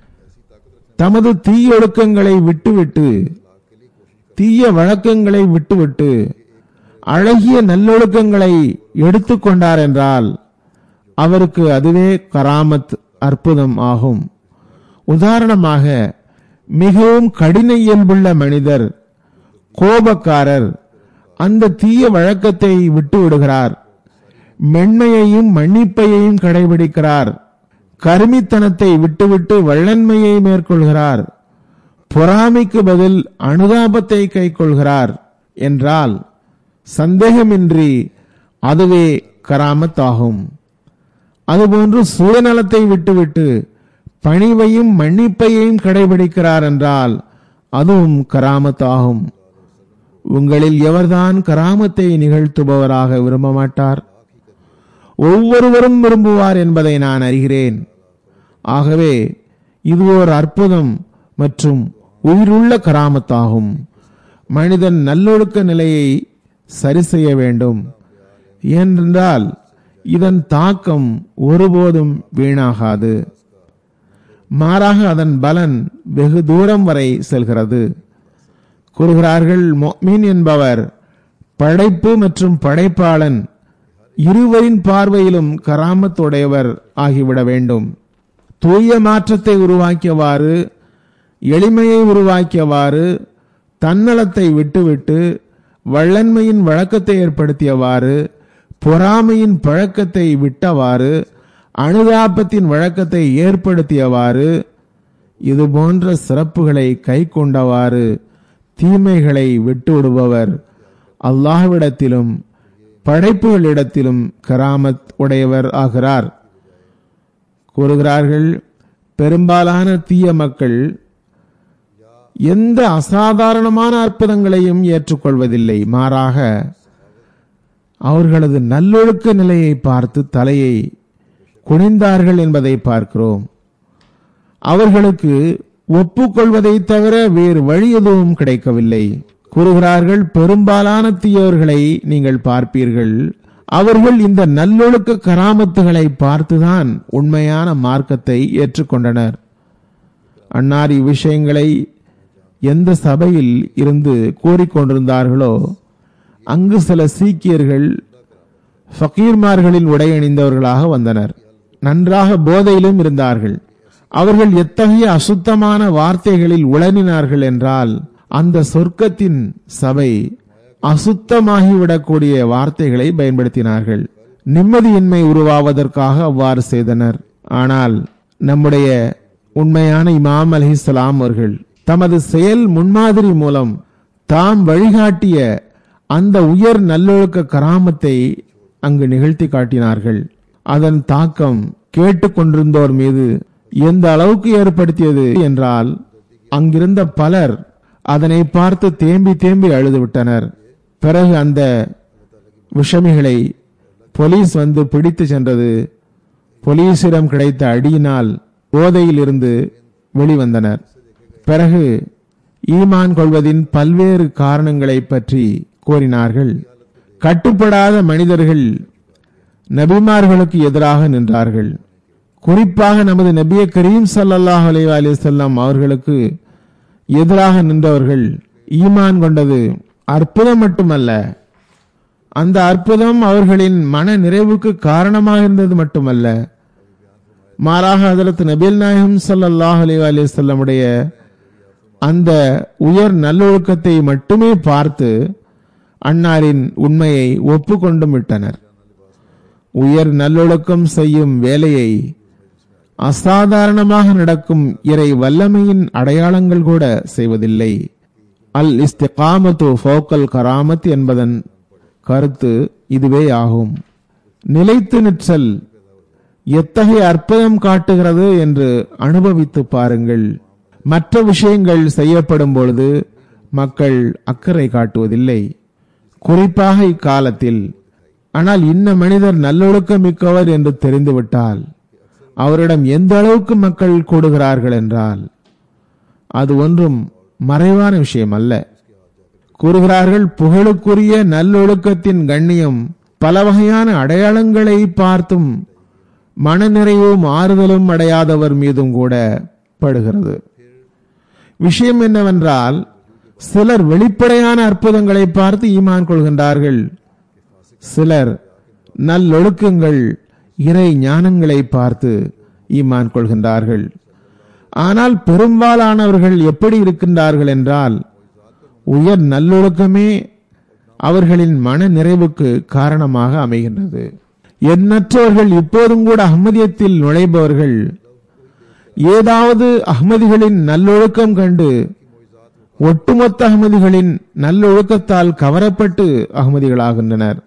தமது தீயொழுக்கங்களை விட்டுவிட்டு தீய வழக்கங்களை விட்டுவிட்டு அழகிய நல்லொழுக்கங்களை எடுத்துக்கொண்டார் என்றால் அவருக்கு அதுவே கராமத் அற்புதம் ஆகும் உதாரணமாக மிகவும் கடின இயல்புள்ள மனிதர் கோபக்காரர் அந்த தீய வழக்கத்தை விட்டு விடுகிறார் மென்மையையும் மன்னிப்பையையும் கடைபிடிக்கிறார் கருமித்தனத்தை விட்டுவிட்டு வள்ளன்மையை மேற்கொள்கிறார் பொறாமைக்கு பதில் அனுதாபத்தை கைக்கொள்கிறார் என்றால் சந்தேகமின்றி அதுவே கராமத் ஆகும் அதுபோன்று சுயநலத்தை விட்டுவிட்டு பணிவையும் மன்னிப்பையும் கடைபிடிக்கிறார் என்றால் அதுவும் கராமத் ஆகும் உங்களில் எவர்தான் கராமத்தை நிகழ்த்துபவராக விரும்ப மாட்டார் ஒவ்வொருவரும் விரும்புவார் என்பதை நான் அறிகிறேன் ஆகவே இது ஓர் அற்புதம் மற்றும் உயிருள்ள கராமத்தாகும் மனிதன் நல்லொழுக்க நிலையை சரி செய்ய வேண்டும் ஏனென்றால் இதன் தாக்கம் ஒருபோதும் வீணாகாது மாறாக அதன் பலன் வெகு தூரம் வரை செல்கிறது கூறுகிறார்கள் மொமீன் என்பவர் படைப்பு மற்றும் படைப்பாளன் இருவரின் பார்வையிலும் கராமத்துடையவர் ஆகிவிட வேண்டும் தூய மாற்றத்தை உருவாக்கியவாறு எளிமையை உருவாக்கியவாறு தன்னலத்தை விட்டுவிட்டு வள்ளன்மையின் வழக்கத்தை ஏற்படுத்தியவாறு பொறாமையின் பழக்கத்தை விட்டவாறு அனுதாபத்தின் வழக்கத்தை ஏற்படுத்தியவாறு இது போன்ற சிறப்புகளை கை கொண்டவாறு தீமைகளை விட்டுவிடுபவர் அல்லாஹ்விடத்திலும் படைப்புகளிடத்திலும் கராமத் உடையவர் ஆகிறார் கூறுகிறார்கள் பெரும்பாலான தீய மக்கள் எந்த அசாதாரணமான அற்புதங்களையும் ஏற்றுக்கொள்வதில்லை மாறாக அவர்களது நல்லொழுக்க நிலையை பார்த்து தலையை குனிந்தார்கள் என்பதை பார்க்கிறோம் அவர்களுக்கு ஒப்புக்கொள்வதை தவிர வேறு வழி எதுவும் கிடைக்கவில்லை கூறுகிறார்கள் பெரும்பாலான தீயவர்களை நீங்கள் பார்ப்பீர்கள் அவர்கள் இந்த நல்லொழுக்க கராமத்துகளை பார்த்துதான் உண்மையான மார்க்கத்தை ஏற்றுக்கொண்டனர் அன்னார் இவ்விஷயங்களை எந்த சபையில் இருந்து கூறிக்கொண்டிருந்தார்களோ அங்கு சில சீக்கியர்கள் ஃபக்கீர்மார்களின் உடை அணிந்தவர்களாக வந்தனர் நன்றாக போதையிலும் இருந்தார்கள் அவர்கள் எத்தகைய அசுத்தமான வார்த்தைகளில் உளறினார்கள் என்றால் அந்த சொர்க்கத்தின் சபை அசுத்தமாகிவிடக்கூடிய வார்த்தைகளை பயன்படுத்தினார்கள் நிம்மதியின்மை உருவாவதற்காக அவ்வாறு செய்தனர் ஆனால் நம்முடைய உண்மையான இமாம் அலிஹிஸ்லாம் அவர்கள் தமது செயல் முன்மாதிரி மூலம் தாம் வழிகாட்டிய அந்த உயர் நல்லொழுக்க கராமத்தை அங்கு நிகழ்த்தி காட்டினார்கள் அதன் தாக்கம் கேட்டுக்கொண்டிருந்தோர் மீது எந்த அளவுக்கு ஏற்படுத்தியது என்றால் அங்கிருந்த பலர் அதனை பார்த்து தேம்பி தேம்பி அழுது விட்டனர் பிறகு அந்த விஷமிகளை போலீஸ் வந்து பிடித்து சென்றது போலீசிடம் கிடைத்த அடியினால் போதையில் இருந்து வெளிவந்தனர் பிறகு ஈமான் கொள்வதின் பல்வேறு காரணங்களை பற்றி கூறினார்கள் கட்டுப்படாத மனிதர்கள் நபிமார்களுக்கு எதிராக நின்றார்கள் குறிப்பாக நமது நபிய கரீம் ஸல்லல்லாஹு அலைஹி வஸல்லம் அவர்களுக்கு எதிராக நின்றவர்கள் ஈமான் கொண்டது அற்புதம் மட்டுமல்ல அந்த அற்புதம் அவர்களின் மன நிறைவுக்கு காரணமாக இருந்தது மட்டுமல்ல மாறாக ஹதரத் நபில் நாயகம் ஸல்லல்லாஹு அலைஹி வஸல்லமுடைய அந்த உயர் நல்லொழுக்கத்தை மட்டுமே பார்த்து அன்னாரின் உண்மையை ஒப்புக்கொண்டும் விட்டனர் உயர் நல்லொழுக்கம் செய்யும் வேலையை அசாதாரணமாக நடக்கும் இறை வல்லமையின் அடையாளங்கள் கூட செய்வதில்லை அல் இஸ்திகாமத்து ஃபோக்கல் கராமத் என்பதன் கருத்து இதுவே ஆகும் நிலைத்து நிற்றல் எத்தகைய அற்புதம் காட்டுகிறது என்று அனுபவித்து பாருங்கள் மற்ற விஷயங்கள் செய்யப்படும் பொழுது மக்கள் அக்கறை காட்டுவதில்லை குறிப்பாக இக்காலத்தில் ஆனால் இன்ன மனிதர் நல்லொழுக்கம் மிக்கவர் என்று தெரிந்துவிட்டால் அவரிடம் எந்த அளவுக்கு மக்கள் கூடுகிறார்கள் என்றால் அது ஒன்றும் மறைவான விஷயம் அல்ல கூறுகிறார்கள் புகழுக்குரிய நல்லொழுக்கத்தின் கண்ணியம் பல வகையான அடையாளங்களை பார்த்தும் மனநிறைவும் ஆறுதலும் அடையாதவர் மீதும் கூட படுகிறது விஷயம் என்னவென்றால் சிலர் வெளிப்படையான அற்புதங்களை பார்த்து ஈமான் கொள்கின்றார்கள் சிலர் நல்லொழுக்கங்கள் இறை ஞானங்களை பார்த்து ஈமான் கொள்கின்றார்கள் ஆனால் பெரும்பாலானவர்கள் எப்படி இருக்கின்றார்கள் என்றால் உயர் நல்லொழுக்கமே அவர்களின் மன நிறைவுக்கு காரணமாக அமைகின்றது எண்ணற்றவர்கள் இப்போதும் கூட அஹ்மதியத்தில் நுழைபவர்கள் ஏதாவது அஹ்மதிகளின் நல்லொழுக்கம் கண்டு ஒட்டுமொத்த அகமதிகளின் நல்லொழுக்கத்தால் கவரப்பட்டு அகமதிகளாகின்றனர்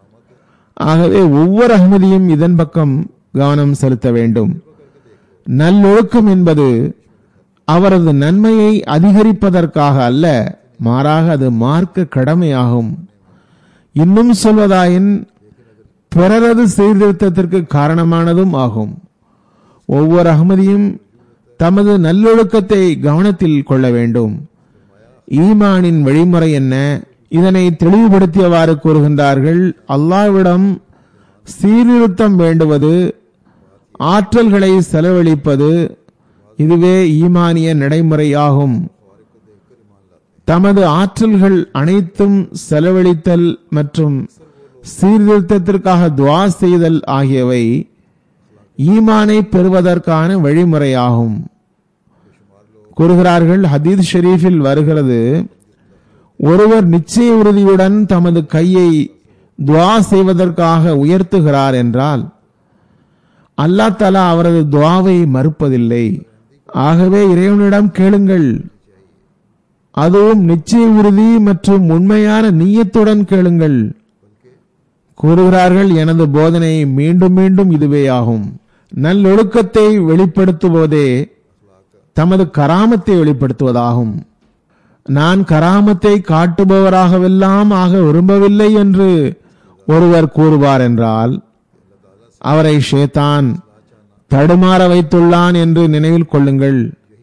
ஆகவே ஒவ்வொரு அகமதியும் இதன் பக்கம் கவனம் செலுத்த வேண்டும் நல்லொழுக்கம் என்பது அவரது நன்மையை அதிகரிப்பதற்காக அல்ல மாறாக அது மார்க்க கடமையாகும் இன்னும் சொல்வதாயின் பிறரது சீர்திருத்தத்திற்கு காரணமானதும் ஆகும் ஒவ்வொரு அகமதியும் தமது நல்லொழுக்கத்தை கவனத்தில் கொள்ள வேண்டும் ஈமானின் வழிமுறை என்ன இதனை தெளிவுபடுத்தியவாறு கூறுகின்றார்கள் அல்லாவிடம் சீர்திருத்தம் வேண்டுவது ஆற்றல்களை செலவழிப்பது இதுவே ஈமானிய நடைமுறையாகும் தமது ஆற்றல்கள் அனைத்தும் செலவழித்தல் மற்றும் சீர்திருத்தத்திற்காக துவா செய்தல் ஆகியவை ஈமானை பெறுவதற்கான வழிமுறையாகும் கூறுகிறார்கள் ஹதீத் ஷெரீஃபில் வருகிறது ஒருவர் நிச்சய உறுதியுடன் தமது கையை துவா செய்வதற்காக உயர்த்துகிறார் என்றால் அல்லாஹ் தலா அவரது துவாவை மறுப்பதில்லை ஆகவே இறைவனிடம் கேளுங்கள் அதுவும் நிச்சய உறுதி மற்றும் உண்மையான நீயத்துடன் கேளுங்கள் கூறுகிறார்கள் எனது போதனை மீண்டும் மீண்டும் இதுவே ஆகும் நல்லொழுக்கத்தை வெளிப்படுத்துவதே தமது கராமத்தை வெளிப்படுத்துவதாகும் நான் கராமத்தை காட்டுபவராகவெல்லாம் ஆக விரும்பவில்லை என்று ஒருவர் கூறுவார் என்றால் அவரை ஷேத்தான் தடுமாற வைத்துள்ளான் என்று நினைவில் கொள்ளுங்கள்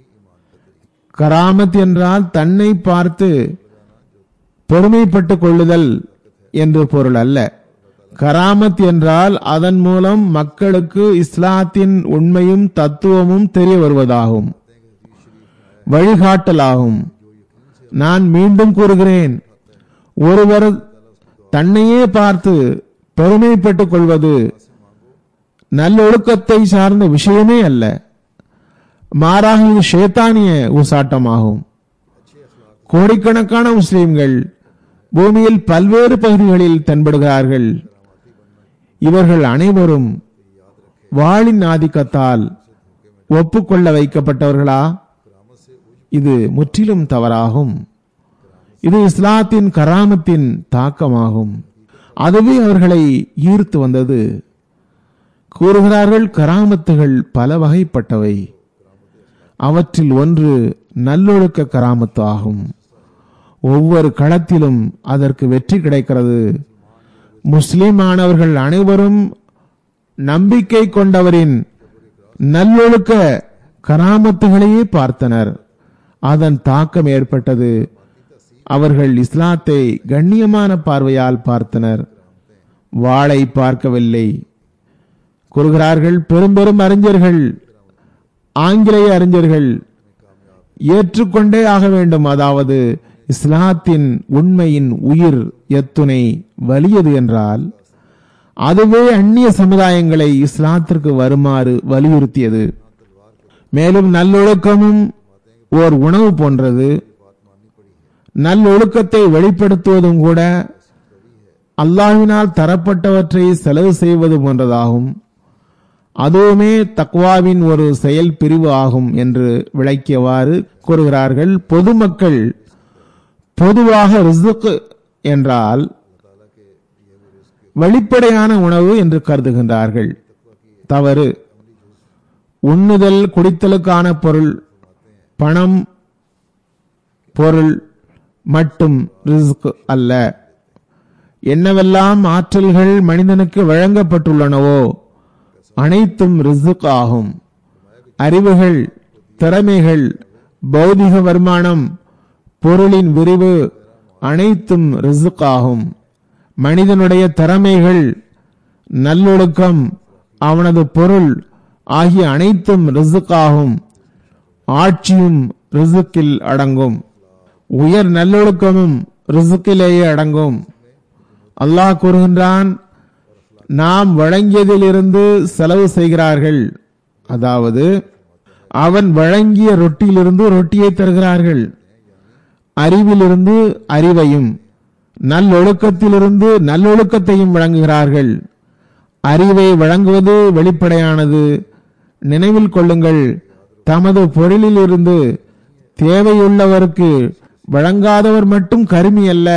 கராமத் என்றால் தன்னை பார்த்து பெருமைப்பட்டுக் கொள்ளுதல் என்று பொருள் அல்ல கராமத் என்றால் அதன் மூலம் மக்களுக்கு இஸ்லாத்தின் உண்மையும் தத்துவமும் தெரிய வருவதாகும் வழிகாட்டலாகும் நான் மீண்டும் கூறுகிறேன் ஒருவர் தன்னையே பார்த்து பெருமைப்பட்டுக் கொள்வது நல்லொழுக்கத்தை சார்ந்த விஷயமே அல்ல மாறாக இது ஷேத்தானிய ஊசாட்டமாகும் கோடிக்கணக்கான முஸ்லிம்கள் பூமியில் பல்வேறு பகுதிகளில் தென்படுகிறார்கள் இவர்கள் அனைவரும் வாளின் ஆதிக்கத்தால் ஒப்புக்கொள்ள வைக்கப்பட்டவர்களா இது முற்றிலும் தவறாகும் இது இஸ்லாத்தின் கராமத்தின் தாக்கமாகும் அதுவே அவர்களை ஈர்த்து வந்தது கூறுகிறார்கள் கராமத்துகள் பல வகைப்பட்டவை அவற்றில் ஒன்று நல்லொழுக்க கராமத்து ஆகும் ஒவ்வொரு களத்திலும் அதற்கு வெற்றி கிடைக்கிறது முஸ்லிமானவர்கள் அனைவரும் நம்பிக்கை கொண்டவரின் நல்லொழுக்க கராமத்துகளையே பார்த்தனர் அதன் தாக்கம் ஏற்பட்டது அவர்கள் இஸ்லாத்தை கண்ணியமான பார்வையால் பார்த்தனர் வாளை பார்க்கவில்லை கூறுகிறார்கள் பெரும் பெரும் அறிஞர்கள் ஆங்கிலேய அறிஞர்கள் ஏற்றுக்கொண்டே ஆக வேண்டும் அதாவது இஸ்லாத்தின் உண்மையின் உயிர் எத்துணை வலியது என்றால் அதுவே அந்நிய சமுதாயங்களை இஸ்லாத்திற்கு வருமாறு வலியுறுத்தியது மேலும் நல்லொழுக்கமும் ஓர் உணவு போன்றது நல்லொழுக்கத்தை வெளிப்படுத்துவதும் கூட அல்லாஹ்வினால் தரப்பட்டவற்றை செலவு செய்வது போன்றதாகும் அதுவுமே தக்வாவின் ஒரு செயல் பிரிவு ஆகும் என்று விளக்கியவாறு கூறுகிறார்கள் பொதுமக்கள் பொதுவாக ரிசுக் என்றால் வெளிப்படையான உணவு என்று கருதுகின்றார்கள் தவறு உண்ணுதல் குடித்தலுக்கான பொருள் பணம் பொருள் மட்டும் ரிஸ்க் அல்ல என்னவெல்லாம் ஆற்றல்கள் மனிதனுக்கு வழங்கப்பட்டுள்ளனவோ அனைத்தும் ரிசுக் ஆகும் அறிவுகள் திறமைகள் பௌதிக வருமானம் பொருளின் விரிவு அனைத்தும் ரிசுக் ஆகும் மனிதனுடைய திறமைகள் நல்லொழுக்கம் அவனது பொருள் ஆகிய அனைத்தும் ரிசுக் ஆகும் ஆட்சியும் ரிசுக்கில் அடங்கும் உயர் நல்லொழுக்கமும் ரிசுக்கிலேயே அடங்கும் அல்லாஹ் கூறுகின்றான் நாம் வழங்கியதிலிருந்து செலவு செய்கிறார்கள் அதாவது அவன் வழங்கிய ரொட்டியிலிருந்து ரொட்டியை தருகிறார்கள் அறிவிலிருந்து அறிவையும் நல்லொழுக்கத்திலிருந்து நல்லொழுக்கத்தையும் வழங்குகிறார்கள் அறிவை வழங்குவது வெளிப்படையானது நினைவில் கொள்ளுங்கள் தமது பொருளிலிருந்து தேவையுள்ளவருக்கு வழங்காதவர் மட்டும் கருமி அல்ல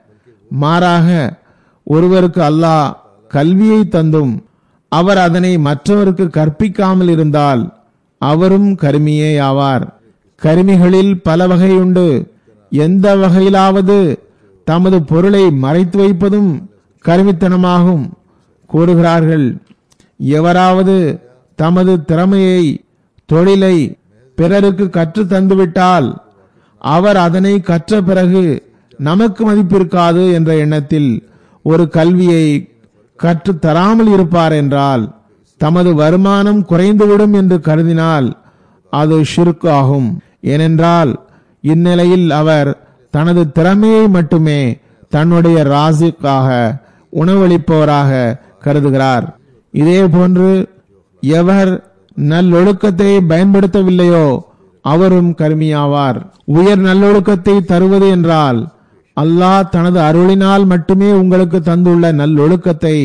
மாறாக ஒருவருக்கு அல்லாஹ் கல்வியை தந்தும் அவர் அதனை மற்றவருக்கு கற்பிக்காமல் இருந்தால் அவரும் கருமியே ஆவார் கருமிகளில் பல வகையுண்டு எந்த வகையிலாவது தமது பொருளை மறைத்து வைப்பதும் கருமித்தனமாகும் கூறுகிறார்கள் எவராவது தமது திறமையை தொழிலை பிறருக்கு கற்று தந்துவிட்டால் அவர் அதனை கற்ற பிறகு நமக்கு மதிப்பிருக்காது என்ற எண்ணத்தில் ஒரு கல்வியை கற்று தராமல் இருப்பார் என்றால் தமது வருமானம் குறைந்துவிடும் என்று கருதினால் அது ஷிர்க் ஆகும் ஏனென்றால் இந்நிலையில் அவர் தனது திறமையை மட்டுமே தன்னுடைய ராசிக்காக உணவளிப்பவராக கருதுகிறார் இதே போன்று எவர் நல்லொழுக்கத்தை பயன்படுத்தவில்லையோ அவரும் கருமியாவார் உயர் நல்லொழுக்கத்தை தருவது என்றால் அல்லாஹ் தனது அருளினால் மட்டுமே உங்களுக்கு தந்துள்ள நல்லொழுக்கத்தை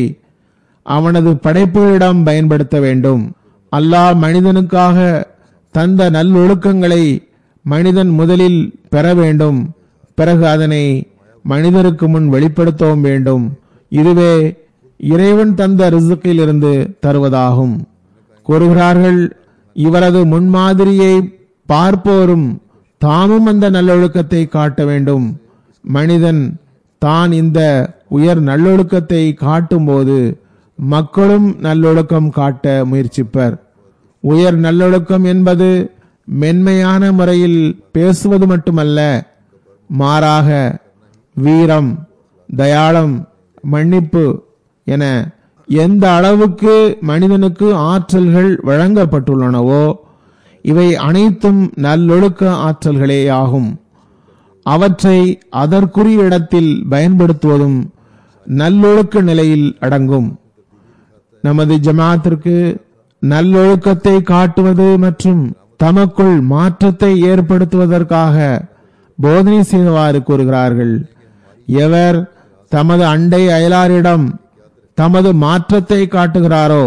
அவனது படைப்புகளிடம் பயன்படுத்த வேண்டும் அல்லாஹ் மனிதனுக்காக தந்த நல்லொழுக்கங்களை மனிதன் முதலில் பெற வேண்டும் பிறகு அதனை மனிதருக்கு முன் வெளிப்படுத்தவும் வேண்டும் இதுவே இறைவன் தந்த ரிசுக்கில் இருந்து தருவதாகும் கூறுகிறார்கள் இவரது முன்மாதிரியை பார்ப்போரும் தாமும் அந்த நல்லொழுக்கத்தை காட்ட வேண்டும் மனிதன் தான் இந்த உயர் நல்லொழுக்கத்தை காட்டும்போது மக்களும் நல்லொழுக்கம் காட்ட முயற்சிப்பர் உயர் நல்லொழுக்கம் என்பது மென்மையான முறையில் பேசுவது மட்டுமல்ல மாறாக வீரம் தயாளம் மன்னிப்பு என எந்த அளவுக்கு மனிதனுக்கு ஆற்றல்கள் வழங்கப்பட்டுள்ளனவோ இவை அனைத்தும் நல்லொழுக்க ஆற்றல்களே ஆகும் அவற்றை அதற்குரிய இடத்தில் பயன்படுத்துவதும் நல்லொழுக்க நிலையில் அடங்கும் நமது ஜமாத்திற்கு நல்லொழுக்கத்தை காட்டுவது மற்றும் தமக்குள் மாற்றத்தை ஏற்படுத்துவதற்காக போதனை செய்தவாறு கூறுகிறார்கள் எவர் தமது அண்டை அயலாரிடம் தமது மாற்றத்தை காட்டுகிறாரோ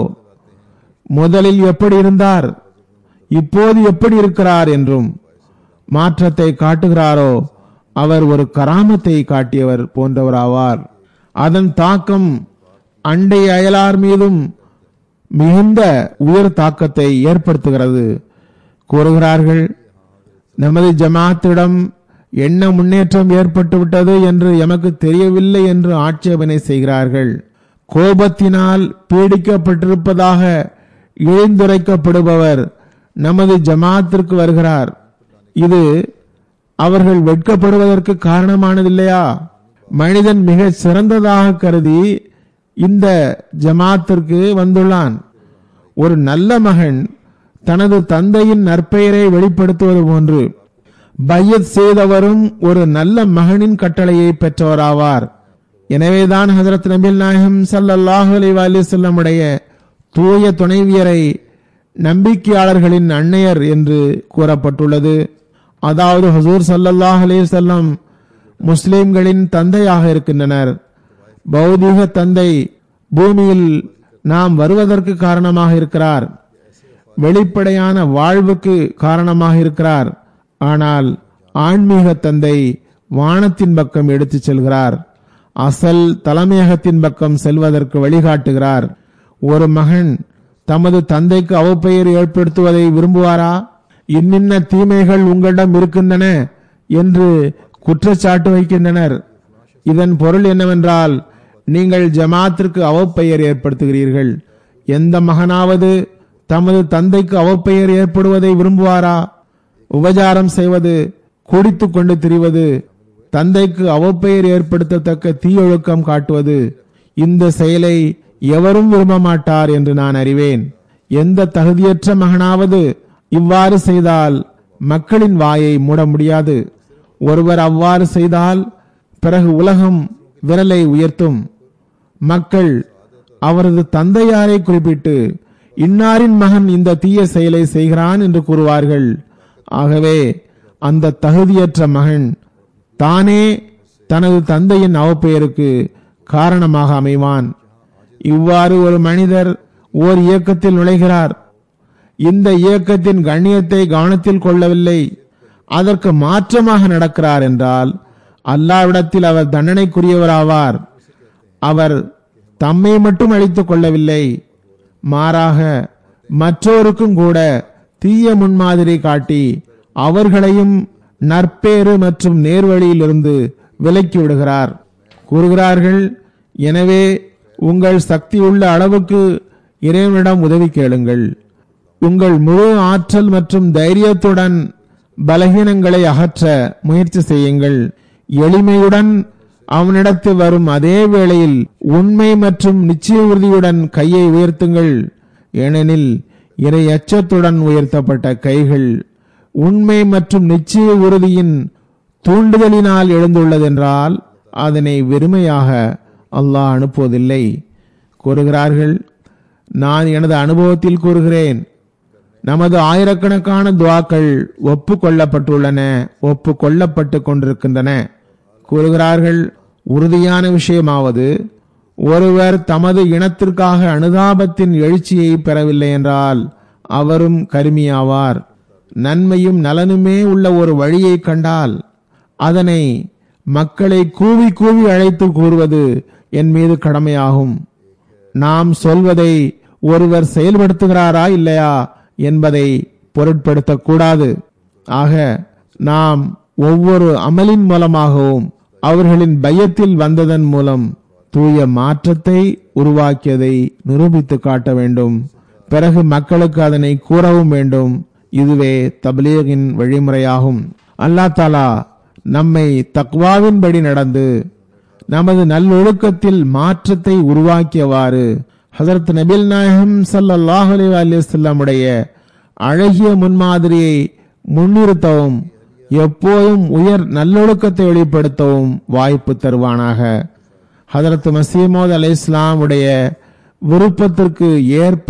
முதலில் எப்படி இருந்தார் இப்போது எப்படி இருக்கிறார் என்றும் மாற்றத்தை காட்டுகிறாரோ அவர் ஒரு கராமத்தை காட்டியவர் போன்றவராவார் அதன் தாக்கம் அண்டை அயலார் மீதும் மிகுந்த உயர் தாக்கத்தை ஏற்படுத்துகிறது கூறுகிறார்கள் நமது ஜமாத்திடம் என்ன முன்னேற்றம் ஏற்பட்டு விட்டது என்று எமக்கு தெரியவில்லை என்று ஆட்சேபனை செய்கிறார்கள் கோபத்தினால் பீடிக்கப்பட்டிருப்பதாக இழிந்துரைக்கப்படுபவர் நமது ஜமாத்திற்கு வருகிறார் இது அவர்கள் வெட்கப்படுவதற்கு காரணமானதில்லையா மனிதன் மிக சிறந்ததாக கருதி இந்த ஜமாத்திற்கு வந்துள்ளான் ஒரு நல்ல மகன் தனது தந்தையின் நற்பெயரை வெளிப்படுத்துவது போன்று பையத் செய்தவரும் ஒரு நல்ல மகனின் கட்டளையை பெற்றவராவார் எனவேதான் ஹஜரத் நபில் நாயகம் ஸல்லல்லாஹு அலைஹி வஸல்லம் உடைய தூய துணைவியரை நம்பிக்கையாளர்களின் அன்னையர் என்று கூறப்பட்டுள்ளது அதாவது ஹசூர் ஸல்லல்லாஹு அலைஹி வஸல்லம் முஸ்லிம்களின் தந்தையாக இருக்கின்றனர் பௌதீக தந்தை பூமியில் நாம் வருவதற்கு காரணமாக இருக்கிறார் வெளிப்படையான வாழ்வுக்கு காரணமாக இருக்கிறார் ஆனால் ஆன்மீக தந்தை வானத்தின் பக்கம் எடுத்துச் செல்கிறார் அசல் தலைமையகத்தின் பக்கம் செல்வதற்கு வழிகாட்டுகிறார் ஒரு மகன் தமது தந்தைக்கு அவப்பெயர் ஏற்படுத்துவதை விரும்புவாரா இன்னின்ன தீமைகள் உங்களிடம் இருக்கின்றன என்று குற்றச்சாட்டு வைக்கின்றனர் இதன் பொருள் என்னவென்றால் நீங்கள் ஜமாத்திற்கு அவப்பெயர் ஏற்படுத்துகிறீர்கள் எந்த மகனாவது தமது தந்தைக்கு அவப்பெயர் ஏற்படுவதை விரும்புவாரா உபசாரம் செய்வது குடித்துக் கொண்டு திரிவது தந்தைக்கு அவப்பெயர் ஏற்படுத்தத்தக்க தீயொழுக்கம் காட்டுவது இந்த செயலை எவரும் விரும்ப மாட்டார் என்று நான் அறிவேன் எந்த தகுதியற்ற மகனாவது இவ்வாறு செய்தால் மக்களின் வாயை மூட முடியாது ஒருவர் அவ்வாறு செய்தால் பிறகு உலகம் விரலை உயர்த்தும் மக்கள் அவரது தந்தையாரை குறிப்பிட்டு இன்னாரின் மகன் இந்த தீய செயலை செய்கிறான் என்று கூறுவார்கள் ஆகவே அந்த தகுதியற்ற மகன் தானே தனது தந்தையின் அவப்பெயருக்கு காரணமாக அமைவான் இவ்வாறு ஒரு மனிதர் ஓர் இயக்கத்தில் நுழைகிறார் இந்த இயக்கத்தின் கண்ணியத்தை கவனத்தில் கொள்ளவில்லை அதற்கு மாற்றமாக நடக்கிறார் என்றால் அல்லாவிடத்தில் அவர் தண்டனைக்குரியவராவார் அவர் தம்மை மட்டும் அழித்துக் கொள்ளவில்லை மாறாக மற்றோருக்கும் கூட தீய முன்மாதிரி காட்டி அவர்களையும் நற்பேறு மற்றும் நேர்வழியிலிருந்து விலக்கி விடுகிறார் கூறுகிறார்கள் எனவே உங்கள் சக்தி உள்ள அளவுக்கு இறைவனிடம் உதவி கேளுங்கள் உங்கள் முழு ஆற்றல் மற்றும் தைரியத்துடன் பலகீனங்களை அகற்ற முயற்சி செய்யுங்கள் எளிமையுடன் அவனிடத்தில் வரும் அதே வேளையில் உண்மை மற்றும் நிச்சய உறுதியுடன் கையை உயர்த்துங்கள் ஏனெனில் இறை அச்சத்துடன் உயர்த்தப்பட்ட கைகள் உண்மை மற்றும் நிச்சய உறுதியின் தூண்டுதலினால் எழுந்துள்ளதென்றால் அதனை வெறுமையாக அல்லாஹ் அனுப்புவதில்லை கூறுகிறார்கள் நான் எனது அனுபவத்தில் கூறுகிறேன் நமது ஆயிரக்கணக்கான துவாக்கள் ஒப்பு கொள்ளப்பட்டுள்ளன ஒப்பு கொள்ளப்பட்டு கொண்டிருக்கின்றன கூறுகிறார்கள் உறுதியான விஷயமாவது ஒருவர் தமது இனத்திற்காக அனுதாபத்தின் எழுச்சியை பெறவில்லை என்றால் அவரும் கருமியாவார் நன்மையும் நலனுமே உள்ள ஒரு வழியை கண்டால் அதனை மக்களை கூவி கூவி அழைத்து கூறுவது என் மீது கடமையாகும் நாம் சொல்வதை ஒருவர் செயல்படுத்துகிறாரா இல்லையா என்பதை பொருட்படுத்தக்கூடாது ஆக நாம் ஒவ்வொரு அமலின் மூலமாகவும் அவர்களின் பயத்தில் வந்ததன் மூலம் தூய மாற்றத்தை உருவாக்கியதை நிரூபித்து காட்ட வேண்டும் பிறகு மக்களுக்கு அதனை கூறவும் வேண்டும் இதுவே தப்லீகின் வழிமுறையாகும் அல்லா தாலா நம்மை தக்வாவின்படி நடந்து நமது நல்லொழுக்கத்தில் மாற்றத்தை உருவாக்கியவாறு ஹசரத் நபில் நாயகம் சல்லாஹ் அலி அலிஸ்லாமுடைய அழகிய முன்மாதிரியை முன்னிறுத்தவும் எப்போதும் உயர் நல்லொழுக்கத்தை வெளிப்படுத்தவும் வாய்ப்பு தருவானாக ஹதரத் மசீமோத் அலி இஸ்லாமுடைய விருப்பத்திற்கு ஏற்ப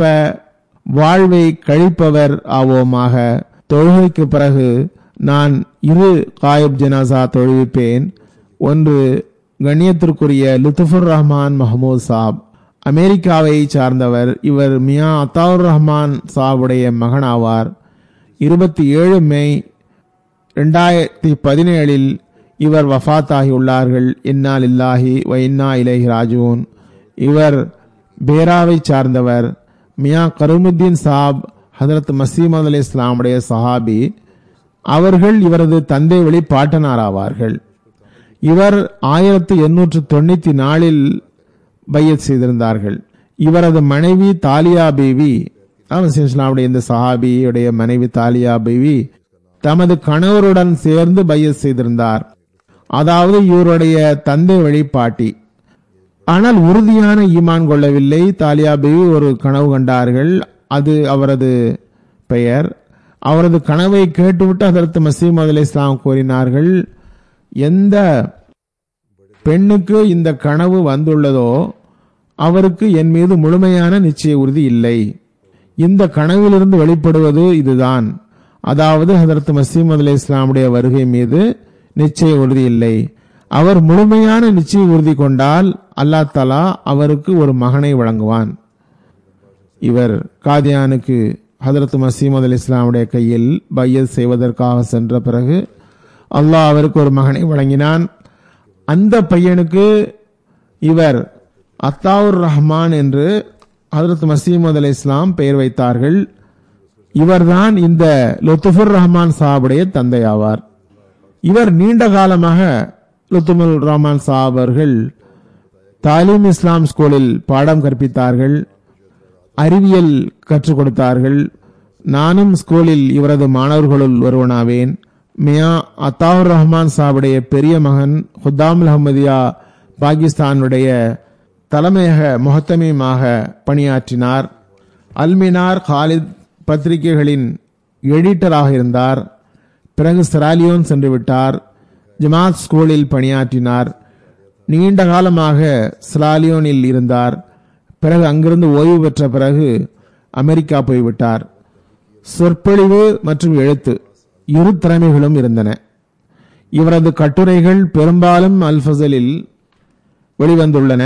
வாழ்வை கழிப்பவர் ஆவோமாக தொழுகைக்கு பிறகு நான் இரு காயப் ஜனாசா தொழுவிப்பேன் ஒன்று கண்ணியத்திற்குரிய லுத்துஃபுர் ரஹ்மான் மஹமூத் சாப் அமெரிக்காவை சார்ந்தவர் இவர் மியா அத்தாவுர் ரஹ்மான் சாவுடைய மகனாவார் இருபத்தி ஏழு மே ரெண்டாயிரத்தி பதினேழில் இவர் வஃத்தாகியுள்ளார்கள் இன்னா இல்லாஹி வ இன்னா இலைஹி ராஜூன் இவர் பேராவை சார்ந்தவர் மியா கருமுத்தீன் சாப் ஹதரத் மசீமது அலி இஸ்லாமுடைய சஹாபி அவர்கள் இவரது தந்தை வழி பாட்டனார் ஆவார்கள் இவர் ஆயிரத்து எண்ணூற்று தொண்ணூத்தி நாலில் பையத் செய்திருந்தார்கள் இவரது மனைவி தாலியா பேவி இஸ்லாமுடைய இந்த சஹாபியுடைய மனைவி தாலியா பேவி தமது கணவருடன் சேர்ந்து பையத் செய்திருந்தார் அதாவது இவருடைய தந்தை வழி பாட்டி ஆனால் உறுதியான ஈமான் கொள்ளவில்லை தாலியா பேவி ஒரு கனவு கண்டார்கள் அது அவரது பெயர் அவரது கனவை கேட்டுவிட்டு அதற்கு மசீம் அலி இஸ்லாம் கூறினார்கள் எந்த பெண்ணுக்கு இந்த கனவு வந்துள்ளதோ அவருக்கு என் மீது முழுமையான நிச்சய உறுதி இல்லை இந்த கனவிலிருந்து வெளிப்படுவது இதுதான் அதாவது ஹதரத் மசீம் அலி இஸ்லாமுடைய வருகை மீது நிச்சய உறுதி இல்லை அவர் முழுமையான நிச்சய உறுதி கொண்டால் அல்லாஹ் தலா அவருக்கு ஒரு மகனை வழங்குவான் இவர் காதியானுக்கு ஹதரத் மசீமது அலி இஸ்லாமுடைய கையில் பையத் செய்வதற்காக சென்ற பிறகு அல்லாஹ் அவருக்கு ஒரு மகனை வழங்கினான் அந்த பையனுக்கு இவர் அத்தாவுர் ரஹ்மான் என்று ஹதரத் மசீமது அலி இஸ்லாம் பெயர் வைத்தார்கள் இவர்தான் இந்த லுத்துஃபுர் ரஹ்மான் சாஹாபுடைய தந்தை ஆவார் இவர் நீண்ட காலமாக லுத்துமுல் ரஹ்மான் சாஹாப் அவர்கள் தாலீம் இஸ்லாம் ஸ்கூலில் பாடம் கற்பித்தார்கள் அறிவியல் கற்றுக் கொடுத்தார்கள் நானும் ஸ்கூலில் இவரது மாணவர்களுள் ஒருவனாவேன் மியா அத்தாவுர் ரஹ்மான் சாவுடைய பெரிய மகன் ஹுத்தாமுல் அஹமதியா பாகிஸ்தானுடைய தலைமையக முகத்தமீமாக பணியாற்றினார் அல்மினார் காலித் பத்திரிகைகளின் எடிட்டராக இருந்தார் பிறகு சிராலியோன் சென்று விட்டார் ஜமாத் ஸ்கூலில் பணியாற்றினார் நீண்ட காலமாக சிராலியோனில் இருந்தார் பிறகு அங்கிருந்து ஓய்வு பெற்ற பிறகு அமெரிக்கா போய்விட்டார் சொற்பொழிவு மற்றும் எழுத்து இரு திறமைகளும் இருந்தன இவரது கட்டுரைகள் பெரும்பாலும் அல்ஃபசலில் வெளிவந்துள்ளன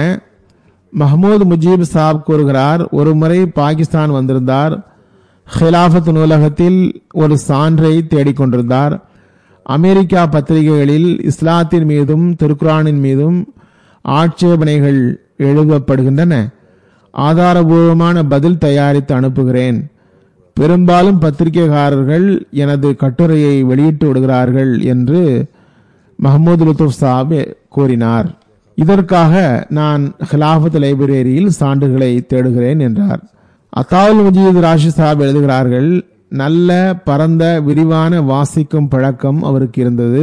மஹமூத் முஜீப் சாப் கூறுகிறார் ஒரு முறை பாகிஸ்தான் வந்திருந்தார் ஹிலாஃபத் நூலகத்தில் ஒரு சான்றை தேடிக்கொண்டிருந்தார் அமெரிக்கா பத்திரிகைகளில் இஸ்லாத்தின் மீதும் திருக்குரானின் மீதும் ஆட்சேபனைகள் எழுதப்படுகின்றன ஆதாரபூர்வமான பதில் தயாரித்து அனுப்புகிறேன் பெரும்பாலும் பத்திரிகைக்காரர்கள் எனது கட்டுரையை வெளியிட்டு விடுகிறார்கள் என்று மஹமூத் லுத்துப் சாப் கூறினார் இதற்காக நான் ஹிலாஃபத் லைப்ரரியில் சான்றுகளை தேடுகிறேன் என்றார் அத்தாவுல் முஜீத் ராஷி சாப் எழுதுகிறார்கள் நல்ல பரந்த விரிவான வாசிக்கும் பழக்கம் அவருக்கு இருந்தது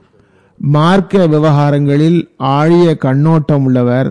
மார்க்க விவகாரங்களில் ஆழிய கண்ணோட்டம் உள்ளவர்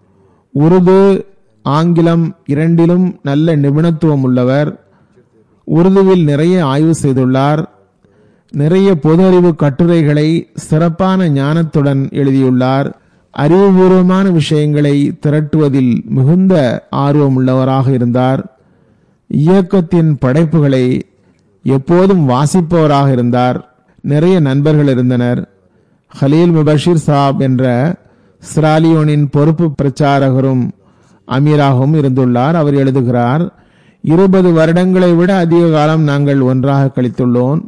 உருது ஆங்கிலம் இரண்டிலும் நல்ல நிபுணத்துவம் உள்ளவர் உருதுவில் நிறைய ஆய்வு செய்துள்ளார் நிறைய பொது அறிவு கட்டுரைகளை சிறப்பான ஞானத்துடன் எழுதியுள்ளார் அறிவுபூர்வமான விஷயங்களை திரட்டுவதில் மிகுந்த ஆர்வம் உள்ளவராக இருந்தார் இயக்கத்தின் படைப்புகளை எப்போதும் வாசிப்பவராக இருந்தார் நிறைய நண்பர்கள் இருந்தனர் ஹலீல் முபஷீர் சாப் என்ற ஸ்ராலியோனின் பொறுப்பு பிரச்சாரகரும் அமீராகவும் இருந்துள்ளார் அவர் எழுதுகிறார் இருபது வருடங்களை விட அதிக காலம் நாங்கள் ஒன்றாக கழித்துள்ளோம்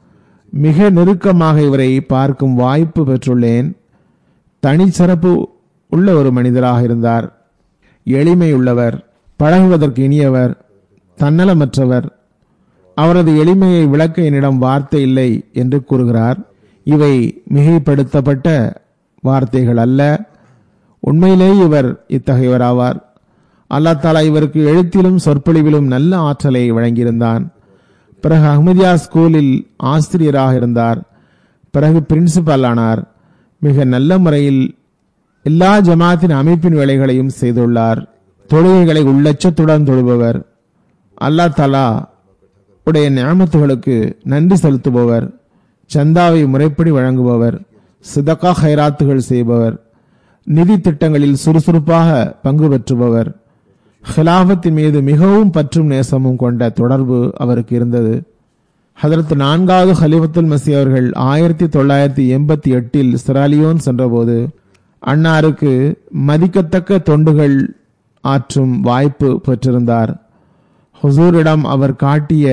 மிக நெருக்கமாக இவரை பார்க்கும் வாய்ப்பு பெற்றுள்ளேன் தனிச்சிறப்பு உள்ள ஒரு மனிதராக இருந்தார் எளிமை உள்ளவர் பழகுவதற்கு இனியவர் தன்னலமற்றவர் அவரது எளிமையை விளக்க என்னிடம் வார்த்தை இல்லை என்று கூறுகிறார் இவை மிகைப்படுத்தப்பட்ட வார்த்தைகள் அல்ல உண்மையிலேயே இவர் இத்தகையவராவார் அல்லா தாலா இவருக்கு எழுத்திலும் சொற்பொழிவிலும் நல்ல ஆற்றலை வழங்கியிருந்தான் பிறகு அஹ்மதியா ஸ்கூலில் ஆசிரியராக இருந்தார் பிறகு பிரின்சிபல் ஆனார் மிக நல்ல முறையில் எல்லா ஜமாத்தின் அமைப்பின் வேலைகளையும் செய்துள்ளார் தொழுகைகளை உள்ளச்சத்துடன் தொழுபவர் அல்லா தலா உடைய ஞாமத்துகளுக்கு நன்றி செலுத்துபவர் சந்தாவை முறைப்படி வழங்குபவர் சிதக்கா ஹைராத்துகள் செய்பவர் நிதி திட்டங்களில் சுறுசுறுப்பாக பங்கு பெற்றுபவர் ஹிலாபத்தின் மீது மிகவும் பற்றும் நேசமும் கொண்ட தொடர்பு அவருக்கு இருந்தது ஹதரத் நான்காவது ஹலிஃபத்துல் மசி அவர்கள் ஆயிரத்தி தொள்ளாயிரத்தி எண்பத்தி எட்டில் சிராலியோன் சென்றபோது அன்னாருக்கு மதிக்கத்தக்க தொண்டுகள் ஆற்றும் வாய்ப்பு பெற்றிருந்தார் ஹுசூரிடம் அவர் காட்டிய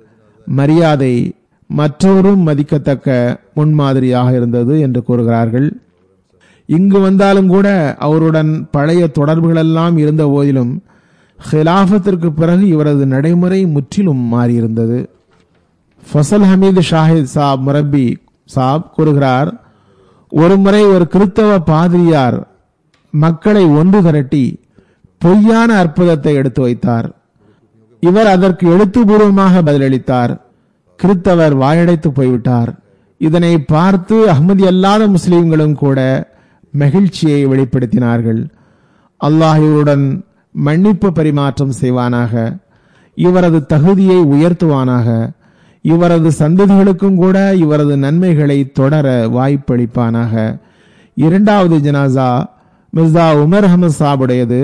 மரியாதை மற்றவரும் மதிக்கத்தக்க முன்மாதிரியாக இருந்தது என்று கூறுகிறார்கள் இங்கு வந்தாலும் கூட அவருடன் பழைய தொடர்புகளெல்லாம் இருந்த போதிலும் ஹிலாஃபத்திற்கு பிறகு இவரது நடைமுறை முற்றிலும் மாறியிருந்தது ஃபசல் ஹமீது ஷாஹித் சாப் முரப்பி சாப் கூறுகிறார் ஒருமுறை ஒரு கிறித்தவ பாதிரியார் மக்களை ஒன்று திரட்டி பொய்யான அற்புதத்தை எடுத்து வைத்தார் இவர் அதற்கு எழுத்துப்பூர்வமாக பதிலளித்தார் கிறித்தவர் வாயடைத்து போய்விட்டார் இதனை பார்த்து அஹ்மதி அல்லாத முஸ்லிம்களும் கூட மகிழ்ச்சியை வெளிப்படுத்தினார்கள் அல்லாஹ் இவருடன் மன்னிப்பு பரிமாற்றம் செய்வானாக இவரது தகுதியை உயர்த்துவானாக இவரது சந்ததிகளுக்கும் கூட இவரது நன்மைகளை தொடர வாய்ப்பளிப்பானாக இரண்டாவது ஜனாசா மிர்சா உமர் அஹமது சாபுடையது